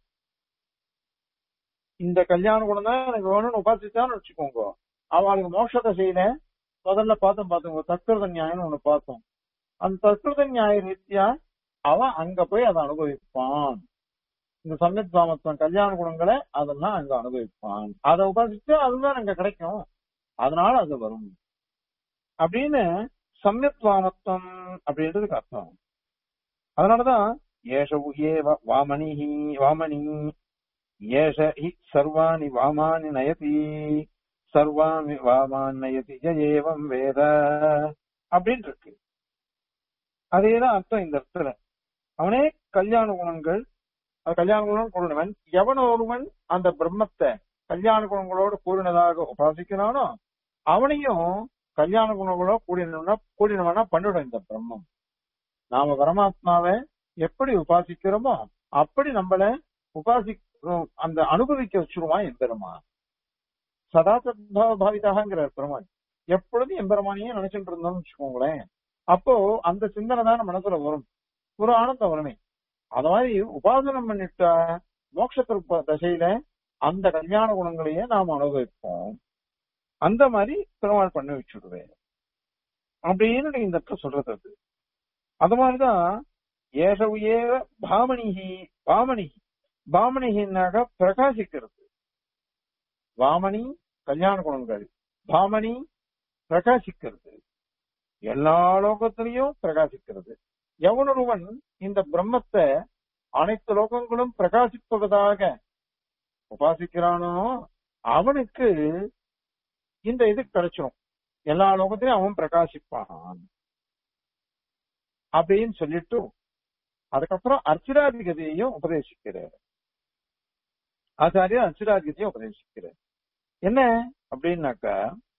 இந்த கல்யாண குணம் தான் எனக்கு வேணும்னு உபாசிச்சான்னு வச்சுக்கோங்க அவளுக்கு மோட்சத்தை செய்யல முதல்ல பார்த்தோம் பார்த்தோங்க தற்கிருத நியாயம்னு ஒண்ணு பார்த்தோம் அந்த தற்கிருத நியாய ரீதியா அவன் அங்க போய் அதை அனுபவிப்பான் இந்த சமயத் சாமத்துவம் கல்யாண குணங்களை அதெல்லாம் அங்க அனுபவிப்பான் அதை உபாசிச்சா அதுதான் அங்க கிடைக்கும் அதனால அது வரும் அப்படின்னு சம்யத்வாமத்துவம் அப்படின்றதுக்கு அர்த்தம் அதனாலதான் ஏஷ உயே வாமணி வாமணி ஏஷ ஹி சர்வாணி வாமானி நயதி சர்வாணி வாமான் நயதி ஏவம் வேத அப்படின்னு இருக்கு அதேதான் அர்த்தம் இந்த இடத்துல அவனே கல்யாண குணங்கள் அது கல்யாண குணம் கூறினவன் எவன் ஒருவன் அந்த பிரம்மத்தை கல்யாண குணங்களோடு கூறினதாக உபாசிக்கிறானோ அவனையும் கல்யாண குணங்களோட கூடினவனா கூடினவனா பண்ணிடும் இந்த பிரம்மம் நாம பரமாத்மாவை எப்படி உபாசிக்கிறோமோ அப்படி நம்மள உபாசி அந்த அனுபவிக்க வச்சிருவான் எம்பெருமான் சதா சத்பாவ பாவிதாகங்கிற பெருமாள் எப்பொழுதும் எம்பெருமானையே நினைச்சிட்டு இருந்தோம்னு வச்சுக்கோங்களேன் அப்போ அந்த சிந்தனை தான் மனசுல வரும் ஒரு ஆனந்தம் வருமே அது மாதிரி உபாசனம் பண்ணிட்டா மோட்சத்திற்கு தசையில அந்த கல்யாண குணங்களையே நாம் அனுபவிப்போம் அந்த மாதிரி பெருமாள் பண்ணி வச்சுடுவேன் அப்படின்னு இந்த இடத்துல சொல்றது அது அது மாதிரிதான் ஏஷவுயே பாமணிகி பாமணிகி பாமணிகின்னாக பிரகாசிக்கிறது வாமணி கல்யாண குணங்கள் பாமணி பிரகாசிக்கிறது எல்லா லோகத்திலையும் பிரகாசிக்கிறது எவனொருவன் இந்த பிரம்மத்தை அனைத்து லோகங்களும் பிரகாசிப்பதாக உபாசிக்கிறானோ அவனுக்கு இந்த இது கிடைச்சிடும் எல்லா லோகத்திலையும் அவன் பிரகாசிப்பான் அப்படின்னு சொல்லிட்டு அதுக்கப்புறம் அர்ச்சிராதிகதையையும் உபதேசிக்கிறார் ஆச்சாரியர் அர்ச்சிராதிகதையும் உபதேசிக்கிறார் என்ன அப்படின்னாக்கா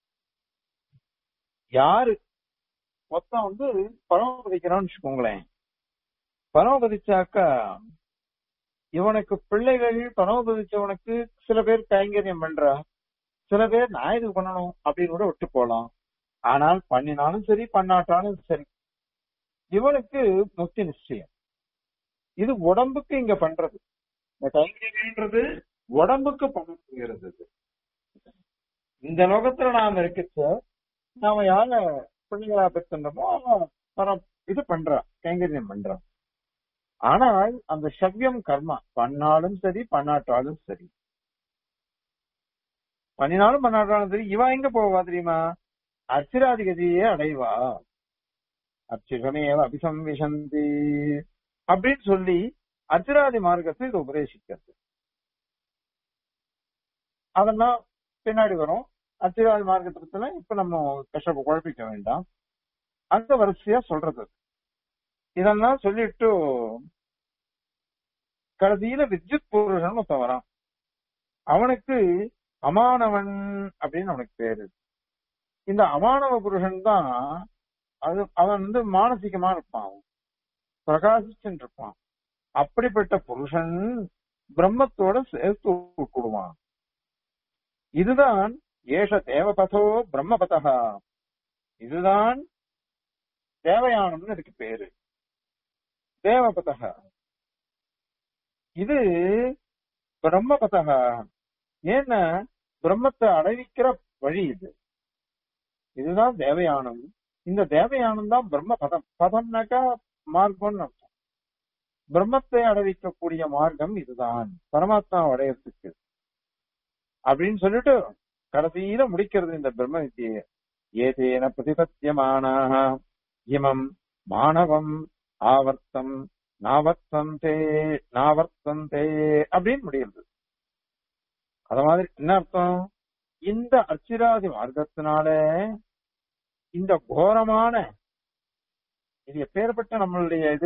யாரு மொத்தம் வந்து பரமபதிக்கிறான்னு வச்சுக்கோங்களேன் பரமபதிச்சாக்கா இவனுக்கு பிள்ளைகள் பரமபதிச்சவனுக்கு சில பேர் கைங்கரியம் பண்றா சில பேர் நான் இது பண்ணணும் அப்படின்னு கூட விட்டு போலாம் ஆனால் பண்ணினாலும் சரி பண்ணாட்டாலும் சரி இவனுக்கு முக்தி நிச்சயம் இது உடம்புக்கு இங்க பண்றது இந்த கைங்கரியன்றது உடம்புக்கு பண்ணப்படுகிறது இந்த லோகத்துல நாம இருக்கச்ச நாம யார பிள்ளைகளா பெற்றோமோ பரம் இது பண்றான் கைங்கரியம் பண்றான் ஆனால் அந்த சவ்யம் கர்மா பண்ணாலும் சரி பண்ணாட்டாலும் சரி பண்ணினாலும் பண்ணாட்டாலும் சரி இவ எங்க போவா தெரியுமா அர்ச்சிராதிகதியே அடைவா அர்ச்சிகமேவ அபிசம்விசந்தி அப்படின்னு சொல்லி அர்ச்சிராதி மார்க்கத்தை இது உபதேசிக்கிறது அதெல்லாம் பின்னாடி வரும் அர்ச்சிராதி மார்க்கத்துல இப்ப நம்ம கஷ்டப்ப குழப்பிக்க வேண்டாம் அந்த வரிசையா சொல்றது இதெல்லாம் சொல்லிட்டு கடைசியில வித்யுத் புருஷன் ஒருத்தன் வரான் அவனுக்கு அமானவன் அப்படின்னு அவனுக்கு பேரு இந்த அமானவ புருஷன் தான் அது அவன் வந்து மானசீகமா இருப்பான் அவன் பிரகாசிச்சுட்டு இருப்பான் அப்படிப்பட்ட புருஷன் பிரம்மத்தோட சேர்த்து விட்டுடுவான் இதுதான் ஏஷ தேவபதோ பிரம்மபதா இதுதான் தேவயானம்னு இதுக்கு பேரு தேவபதா இது பிரம்மபதா ஏன்னா பிரம்மத்தை அடைவிக்கிற வழி இது இதுதான் தேவயானம் இந்த தேவயானம் தான் பிரம்ம பதம் பதம்னாக்கா மார்க்கம்னு அர்த்தம் பிரம்மத்தை அடைவிக்கக்கூடிய மார்க்கம் இதுதான் பரமாத்மா அடையறதுக்கு அப்படின்னு சொல்லிட்டு கடைசியில முடிக்கிறது இந்த பிரம்ம வித்தியை ஏதேன பிரதிபத்தியமானாக இமம் மாணவம் ஆவர்த்தம் நாவர்த்தந்தே நாவர்த்தந்தே அப்படின்னு முடியுது அத மாதிரி என்ன அர்த்தம் இந்த அர்ச்சிராதி மார்க்கத்தினால இந்த கோரமான இது எப்பேற்பட்ட நம்மளுடைய இது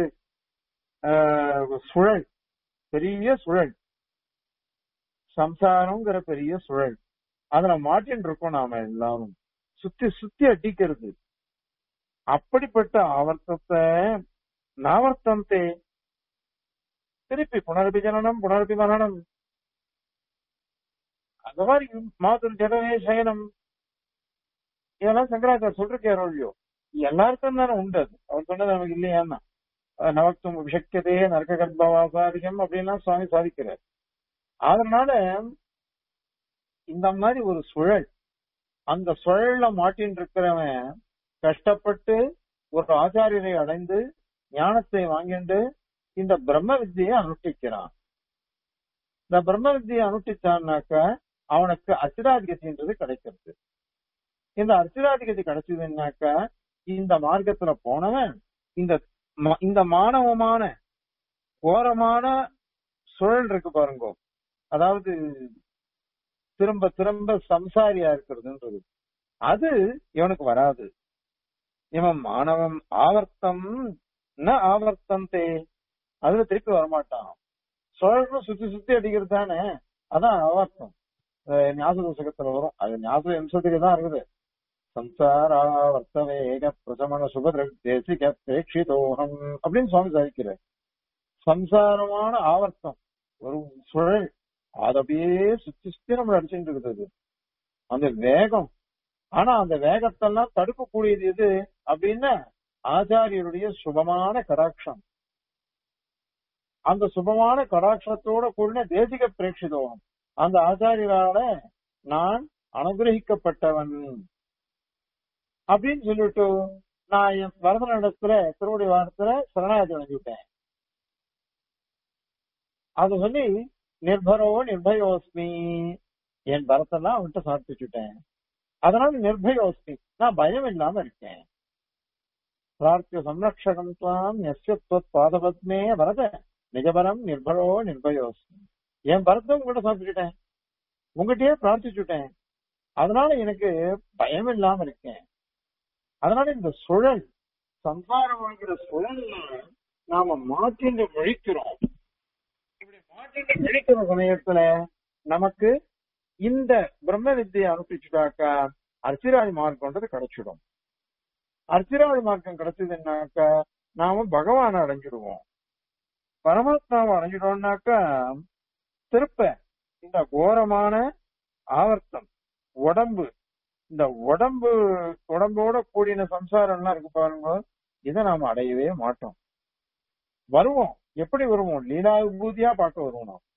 சுழல் பெரிய சுழல் சம்சாரம்ங்கிற பெரிய சுழல் அதுல மாட்டின்னு இருக்கோம் நாம எல்லாரும் சுத்தி சுத்தி அடிக்கிறது அப்படிப்பட்ட ஆவர்த்தத்தை நாவர்த்தந்தே திருப்பி புனரபி ஜனனம் புனரபி மரணம் அந்த மாதிரி மாதுர் ஜனமே சயனம் இதெல்லாம் சங்கராச்சார் சொல்லிருக்காரு இல்லையோ எல்லாருக்கும் தானே உண்டு அது அவர் சொன்னது நமக்கு இல்லையான்னா நவக்தும் விஷக்கியதே நரக கர்ப்பவாசாதிகம் அப்படின்லாம் சுவாமி சாதிக்கிறார் அதனால இந்த மாதிரி ஒரு சுழல் அந்த சுழல்ல மாட்டின்னு இருக்கிறவன் கஷ்டப்பட்டு ஒரு ஆச்சாரியரை அடைந்து ஞானத்தை வாங்கிட்டு இந்த பிரம்ம வித்தியை அனுஷ்டிக்கிறான் இந்த பிரம்ம வித்தியை அனுஷ்டிச்சான்னாக்க அவனுக்கு அச்சிராதிகத்தின்றது கிடைக்கிறது இந்த அர்ச்சிராதிகதி கிடைச்சதுன்னாக்க இந்த மார்க்கத்துல போனவன் இந்த இந்த மானவமான கோரமான சுழல் இருக்கு பாருங்க அதாவது திரும்ப திரும்ப சம்சாரியா இருக்கிறதுன்றது அது இவனுக்கு வராது இவன் மாணவம் ஆவர்த்தம் ந ஆவர்த்தந்தே அதுல திருப்பி வரமாட்டான் சுழலும் சுத்தி சுத்தி அடிக்கிறது தானே அதான் ஆவர்த்தம் அஹ் ஞாபக புஸ்தகத்துல வரும் அது ஞாபக நிமிஷத்துக்கு தான் இருக்குது சம்சாராவர்த்த வேக பிரசமன சுபதிர தேசிக பிரேட்சிதோகம் அப்படின்னு சுவாமி சாதிக்கிறார் சம்சாரமான ஆவர்த்தம் ஒரு சுழல் அது அப்படியே சுத்தி சுத்தி நம்ம அடிச்சுட்டு இருக்குது அது. அந்த வேகம் ஆனா அந்த வேகத்தெல்லாம் தடுக்கக்கூடியது எது அப்படின்னா ஆச்சாரியருடைய சுபமான கடாட்சம் அந்த சுபமான கடாட்சத்தோட கூடின தேசிக பிரேட்சிதோகம் அந்த ஆச்சாரியரால நான் அனுகிரகிக்கப்பட்டவன் அப்படின்னு சொல்லிட்டு நான் என் வரதனிடத்துல திருவடி வாரத்துல சரணாகதி அடைஞ்சுட்டேன் அது சொல்லி நிர்பரோ நிர்பயோஸ்மி என் பரத்தெல்லாம் அவன்கிட்ட சமர்ப்பிச்சுட்டேன் அதனால நிர்பயோஸ்மி நான் பயம் இல்லாம இருக்கேன் பிரார்த்திய சம்ரக்ஷகம் துவாம் நெஸ்யத்வத் பாதபத்மே வரத நிஜபரம் நிர்பரோ நிர்பயோஸ்மி என் பரத்தை உங்கள்கிட்ட சமர்ப்பிச்சுட்டேன் உங்ககிட்டயே பிரார்த்திச்சுட்டேன் அதனால எனக்கு பயம் இல்லாம இருக்கேன் அதனால இந்த சுழல் சம்சாரம் வாழ்கிற சுழல்ல நாம மாற்றின்று முழிக்கிறோம் இப்படி மாற்றின்று முழிக்கிற சமயத்துல நமக்கு இந்த பிரம்ம வித்தியை அனுப்பிச்சுட்டாக்கா அர்ச்சிராஜ் மார்க்கம்ன்றது கிடைச்சிடும் அர்ச்சிராஜ் மார்க்கம் கிடைச்சதுன்னாக்கா நாம பகவானை அடைஞ்சிடுவோம் பரமாத்மாவை அடைஞ்சிட்டோம்னாக்கா திருப்ப இந்த கோரமான ஆவர்த்தம் உடம்பு இந்த உடம்பு உடம்போட கூடின சம்சாரம் எல்லாம் இருக்கு பாருங்க இதை நாம அடையவே மாட்டோம் வருவோம் எப்படி வருவோம் லீலா விபூதியா பார்க்க வருவோம் நாம்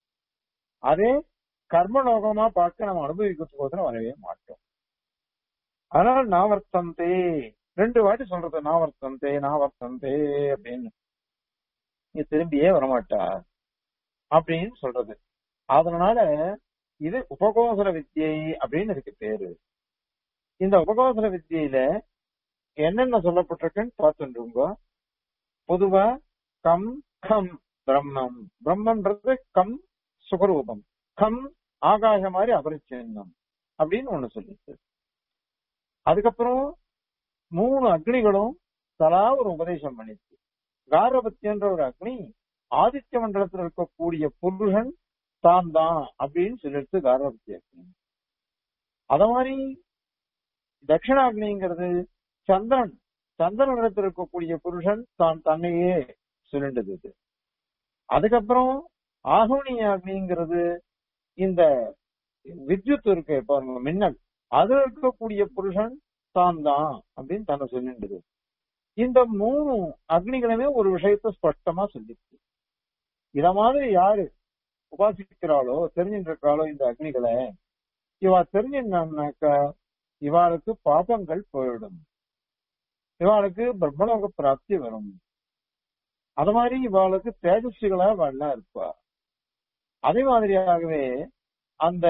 அதே கர்மலோகமா பார்க்க நம்ம அனுபவிக்கிறதுக்கோசரம் வரவே மாட்டோம் அதனால நாவர்த்தந்தே ரெண்டு வாட்டி சொல்றது நாவர்த்தந்தே நாவர்த்தந்தே அப்படின்னு நீ திரும்பியே வரமாட்டா அப்படின்னு சொல்றது அதனால இது உபகோசர வித்தியை அப்படின்னு இதுக்கு பேரு இந்த உபகோசர வித்தியில என்னென்ன சொல்லப்பட்டிருக்குன்னு பார்த்துருங்க பொதுவா கம் கம் பிரம்மம் பிரம்மன்றது கம் சுகரூபம் கம் ஆகாச மாதிரி அபரிச்சின்னம் அப்படின்னு ஒண்ணு சொல்லிச்சு அதுக்கப்புறம் மூணு அக்னிகளும் தலா ஒரு உபதேசம் பண்ணிச்சு காரபத்தியன்ற ஒரு அக்னி ஆதித்ய மண்டலத்தில் இருக்கக்கூடிய புருஷன் தான் தான் அப்படின்னு சொல்லிட்டு காரபத்தி அக்னி அத மாதிரி தட்சிணாக்னிங்கிறது சந்திரன் சந்திரனிடத்தில் இருக்கக்கூடிய புருஷன் தான் தன்னையே சொல்லிண்டது இது. அதுக்கப்புறம் ஆகுனி அக்னிங்கிறது இந்த வித்யுத் இருக்கு பாருங்க மின்னல் அதுல இருக்கக்கூடிய புருஷன் தான் தான் அப்படின்னு தன்னை சொல்லிண்டது இந்த மூணு அக்னிகளுமே ஒரு விஷயத்த ஸ்பஷ்டமா சொல்லிச்சு இத மாதிரி யாரு உபாசிக்கிறாளோ தெரிஞ்சுட்டு இருக்காளோ இந்த அக்னிகளை இவா தெரிஞ்சிருந்தான்னாக்கா இவாளுக்கு பாபங்கள் போயிடும் இவாளுக்கு பிரம்மலோக பிராப்தி வரும் அது மாதிரி இவாளுக்கு தேஜஸ்விகளா வாழலாம் இருப்பா அதே மாதிரியாகவே அந்த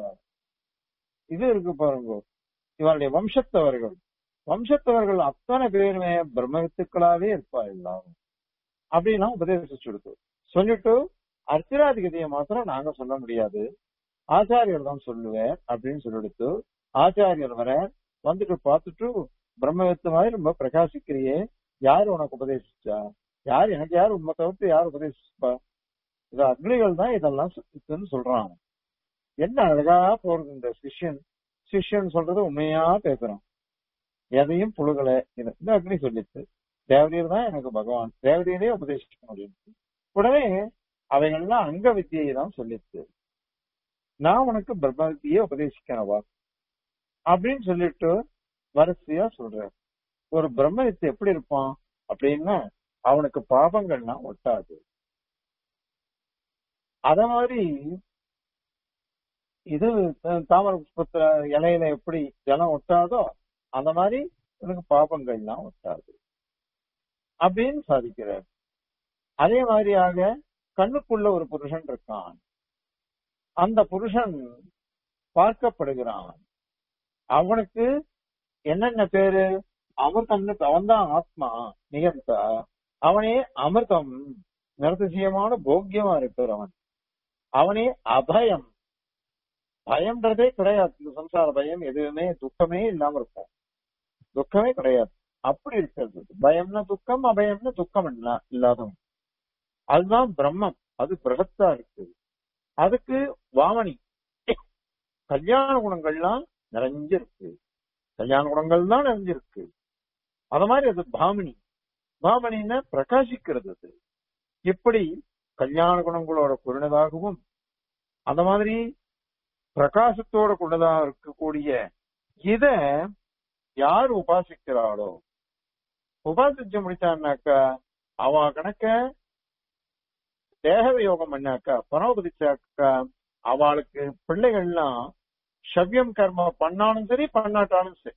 இது இருக்கு பாருங்க இவருடைய வம்சத்தவர்கள் வம்சத்தவர்கள் அத்தனை பேருமே பிரம்மவித்துக்களாவே இருப்பா எல்லாரும் அப்படின்னா உபதேசிச்சு கொடுத்து சொல்லிட்டு அர்ச்சராதிகதியை மாத்திரம் நாங்க சொல்ல முடியாது ஆச்சாரியர் தான் சொல்லுவேன் அப்படின்னு சொல்லிடுத்து ஆச்சாரியர் வர வந்துட்டு பார்த்துட்டு பிரம்மவித்து மாதிரி ரொம்ப பிரகாசிக்கிறியே யாரு உனக்கு உபதேசிச்சா யார் எனக்கு யார் உண்மை தவிர்த்து யார் உபதேசிப்பா இது அக்னிகள் தான் இதெல்லாம் சுத்தின்னு சொல்றான் என்ன அழகா போறது இந்த சிஷ்யன் சிஷ்யன் சொல்றது உண்மையா பேசுறான் எதையும் புழுகல இது- இந்த அக்னி சொல்லிச்சு தேவதையர் தான் எனக்கு பகவான் தேவதையரே உபதேசிக்க முடியும் உடனே அவைகள்லாம் அங்க வித்தியை தான் சொல்லிச்சு நான் உனக்கு பிரம்ம வித்தியை உபதேசிக்கணவா அப்படின்னு சொல்லிட்டு வரிசையா சொல்ற ஒரு பிரம்ம வித்தை எப்படி இருப்பான் அப்படின்னா அவனுக்கு பாபங்கள்லாம் ஒட்டாது அத மாதிரி இது அஹ், தாமரை புஷ்பத்துல இலையில எப்படி ஜலம் ஒட்டாதோ அந்த மாதிரி எனக்கு பாபங்கள்லாம் ஒட்டாது அப்படின்னு சாதிக்கிறார் அதே மாதிரியாக கண்ணுக்குள்ள ஒரு புருஷன் இருக்கான் அந்த புருஷன் பார்க்கப்படுகிறான் அவனுக்கு என்னென்ன பேரு அமிர்தம்னு அவன்தான் ஆத்மா நிகழ்த்தா அவனே அமிர்தம் நிரதிசயமான போக்கியமா இருப்பார் அவன் அவனே அபயம் பயம்ன்றதே கிடையாது இந்த சம்சார பயம் எதுவுமே துக்கமே இல்லாம இருக்கும் துக்கமே கிடையாது அப்படி இருக்கிறது பயம்னா துக்கம் அபயம்னா துக்கம் இல்ல இல்லாதவன் அதுதான் பிரம்மம் அது பிரகத்தா இருக்கு அதுக்கு வாமணி கல்யாண குணங்கள்லாம் நிறைஞ்சிருக்கு கல்யாண குணங்கள் தான் நிறைஞ்சிருக்கு அத மாதிரி அது பாமினி பாமணின்னா பிரகாசிக்கிறது அது எப்படி கல்யாண குணங்களோட கூடினதாகவும் அந்த மாதிரி பிரகாசத்தோட கூடதாக இருக்கக்கூடிய இத யார் உபாசிக்கிறாளோ உபாசிச்சு முடிச்சான்னாக்கா அவ கணக்க தேக யோகம் பண்ணாக்கா பரமபதிச்சாக்கா அவளுக்கு பிள்ளைகள்லாம் சவ்யம் கர்ம பண்ணாலும் சரி பண்ணாட்டாலும் சரி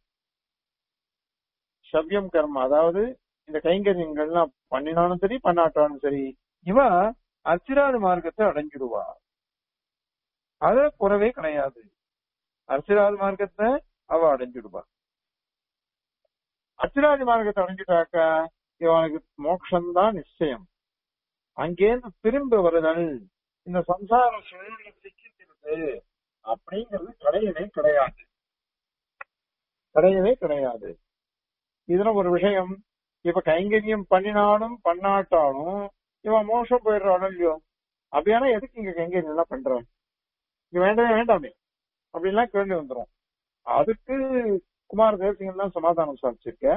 சவ்யம் கர்மம் அதாவது இந்த கைங்கரியங்கள்லாம் பண்ணினாலும் சரி பண்ணாட்டாலும் சரி இவ அர்ச்சிராதி மார்க்கத்தை அடைஞ்சிடுவா அத குறவே கிடையாது அர்ச்சிராதி மார்க்கத்தை அவ அடைஞ்சிடுவா அர்ச்சிராதி மார்க்கத்தை அடைஞ்சிட்டாக்கா இவனுக்கு மோட்சம்தான் நிச்சயம் அங்கேருந்து திரும்ப வருதல் இந்த சம்சார சூழல சிக்கிக்கிறது அப்படிங்கிறது கிடையவே கிடையாது கிடையவே கிடையாது இதுல ஒரு விஷயம் இப்ப கைங்கரியம் பண்ணினாலும் பண்ணாட்டாலும் இவன் மோசம் போயிடுறானோ இல்லையோ அப்படியானா எதுக்கு இங்க கைங்கரியம் எல்லாம் பண்றான் இங்க வேண்டவே வேண்டாமே அப்படின்லாம் கேள்வி வந்துரும் அதுக்கு குமார தேசிகன் தான் சமாதானம் சாதிச்சிருக்க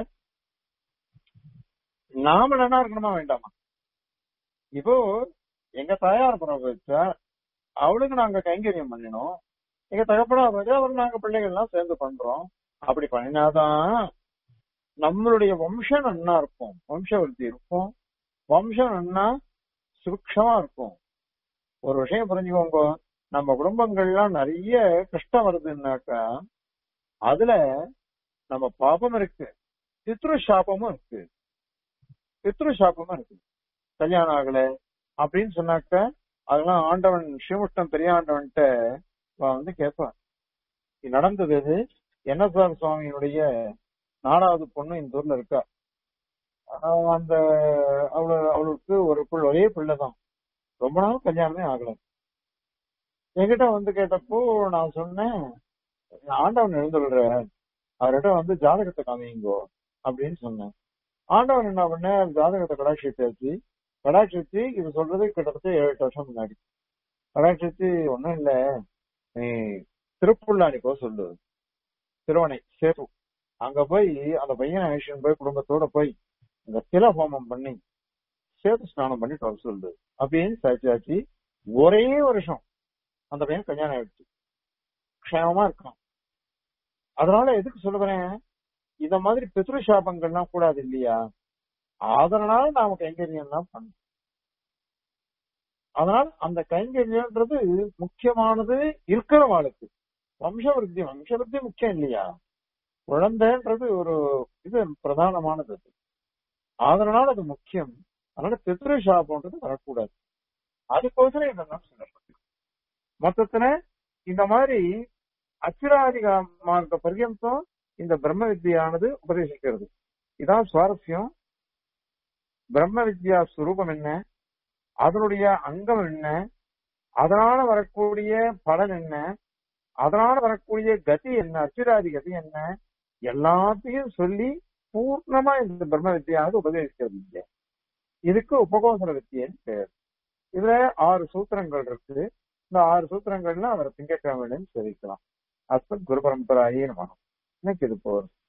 நாம நல்லா இருக்கணுமா வேண்டாமா இப்போ எங்க தாயார் புறம் வச்சா அவளுக்கு நாங்க கைங்கரியம் பண்ணினோம் எங்க தகப்பனா வச்சா அவர் நாங்க பிள்ளைகள் எல்லாம் சேர்ந்து பண்றோம் அப்படி பண்ணினாதான் நம்மளுடைய வம்சம் நன்னா இருக்கும் வம்சவருத்தி இருக்கும் வம்சம் நன்னா சுபிக்ஷமா இருக்கும் ஒரு விஷயம் புரிஞ்சுக்கோங்க நம்ம குடும்பங்கள்லாம் நிறைய கஷ்டம் வருதுன்னாக்கா அதுல நம்ம பாபம் இருக்கு பித்ரு சாபமும் இருக்கு பித்ரு சாபமும் இருக்கு கல்யாணம் ஆகல அப்படின்னு சொன்னாக்க அதெல்லாம் ஆண்டவன் ஸ்ரீமுஷ்டம் பெரிய ஆண்டவன்ட்ட வந்து கேட்பான் இது நடந்தது இது என்எஸ்ஆர் சுவாமியினுடைய நாலாவது பொண்ணு இந்த ஊர்ல இருக்கா ஆஹ் அந்த அவளு அவளுக்கு ஒரு பிள்ளை ஒரே பிள்ளை தான் ரொம்ப நாள் கல்யாணமே ஆகல என்கிட்ட வந்து கேட்டப்போ நான் சொன்னேன் ஆண்டவன் எழுந்துடுற அவர்கிட்ட வந்து ஜாதகத்தை காமிங்கோ அப்படின்னு சொன்னேன் ஆண்டவன் என்ன பண்ண ஜாதகத்தை கடாட்சித்தாச்சு கடாட்சிச்சு இது சொல்றது கிட்டத்தட்ட ஏழு எட்டு வருஷம் முன்னாடி கடாட்சிச்சு ஒண்ணும் இல்ல நீ திருப்புள்ளாணி போக சொல்லு திருவனை சேது அங்க போய் அந்த பையனை அழைச்சிட்டு போய் குடும்பத்தோட போய் இந்த தில ஹோமம் பண்ணி சேது ஸ்நானம் பண்ணிட்டு வர சொல்லு அப்படின்னு சாட்சியாச்சு ஒரே வருஷம் அந்த பையன் கல்யாணம் ஆயிடுச்சு க்ஷேமமா இருக்கான் அதனால எதுக்கு சொல்லுறேன் இந்த மாதிரி பித்ரு சாபங்கள்லாம் கூடாது இல்லையா அதனால நாம கைங்கரியம் தான் பண்ணோம் அதனால் அந்த கைங்கரியன்றது முக்கியமானது இருக்கிறவாளுக்கு வம்சவருத்தி வம்சவருத்தி முக்கியம் இல்லையா குழந்தைன்றது ஒரு இது பிரதானமானது அது அதனால அது முக்கியம் அதனால பித்ரு சாபம்ன்றது வரக்கூடாது அதுக்கோசரம் இதெல்லாம் சொல்லப்பட்டு மொத்தத்துல இந்த மாதிரி அச்சிராதிக மார்க்க பர்யந்தம் இந்த பிரம்ம வித்யானது உபதேசிக்கிறது இதான் சுவாரஸ்யம் பிரம்ம வித்யா சுரூபம் என்ன அதனுடைய அங்கம் என்ன அதனால வரக்கூடிய பலன் என்ன அதனால வரக்கூடிய கதி என்ன அச்சிராதி கதி என்ன எல்லாத்தையும் சொல்லி பூர்ணமா இந்த பிரம்ம வித்தியானது உபதேசிக்கிறது இல்லை இதுக்கு உபகோசர வித்தியன்னு பேர் இதுல ஆறு சூத்திரங்கள் இருக்கு இந்த ஆறு சூத்திரங்கள்ல அவரை திங்கக்கிழமைன்னு தெரிவிக்கலாம் அஸ்மத் குரு பரம்பராயே நமகம் எனக்கு இது போதும்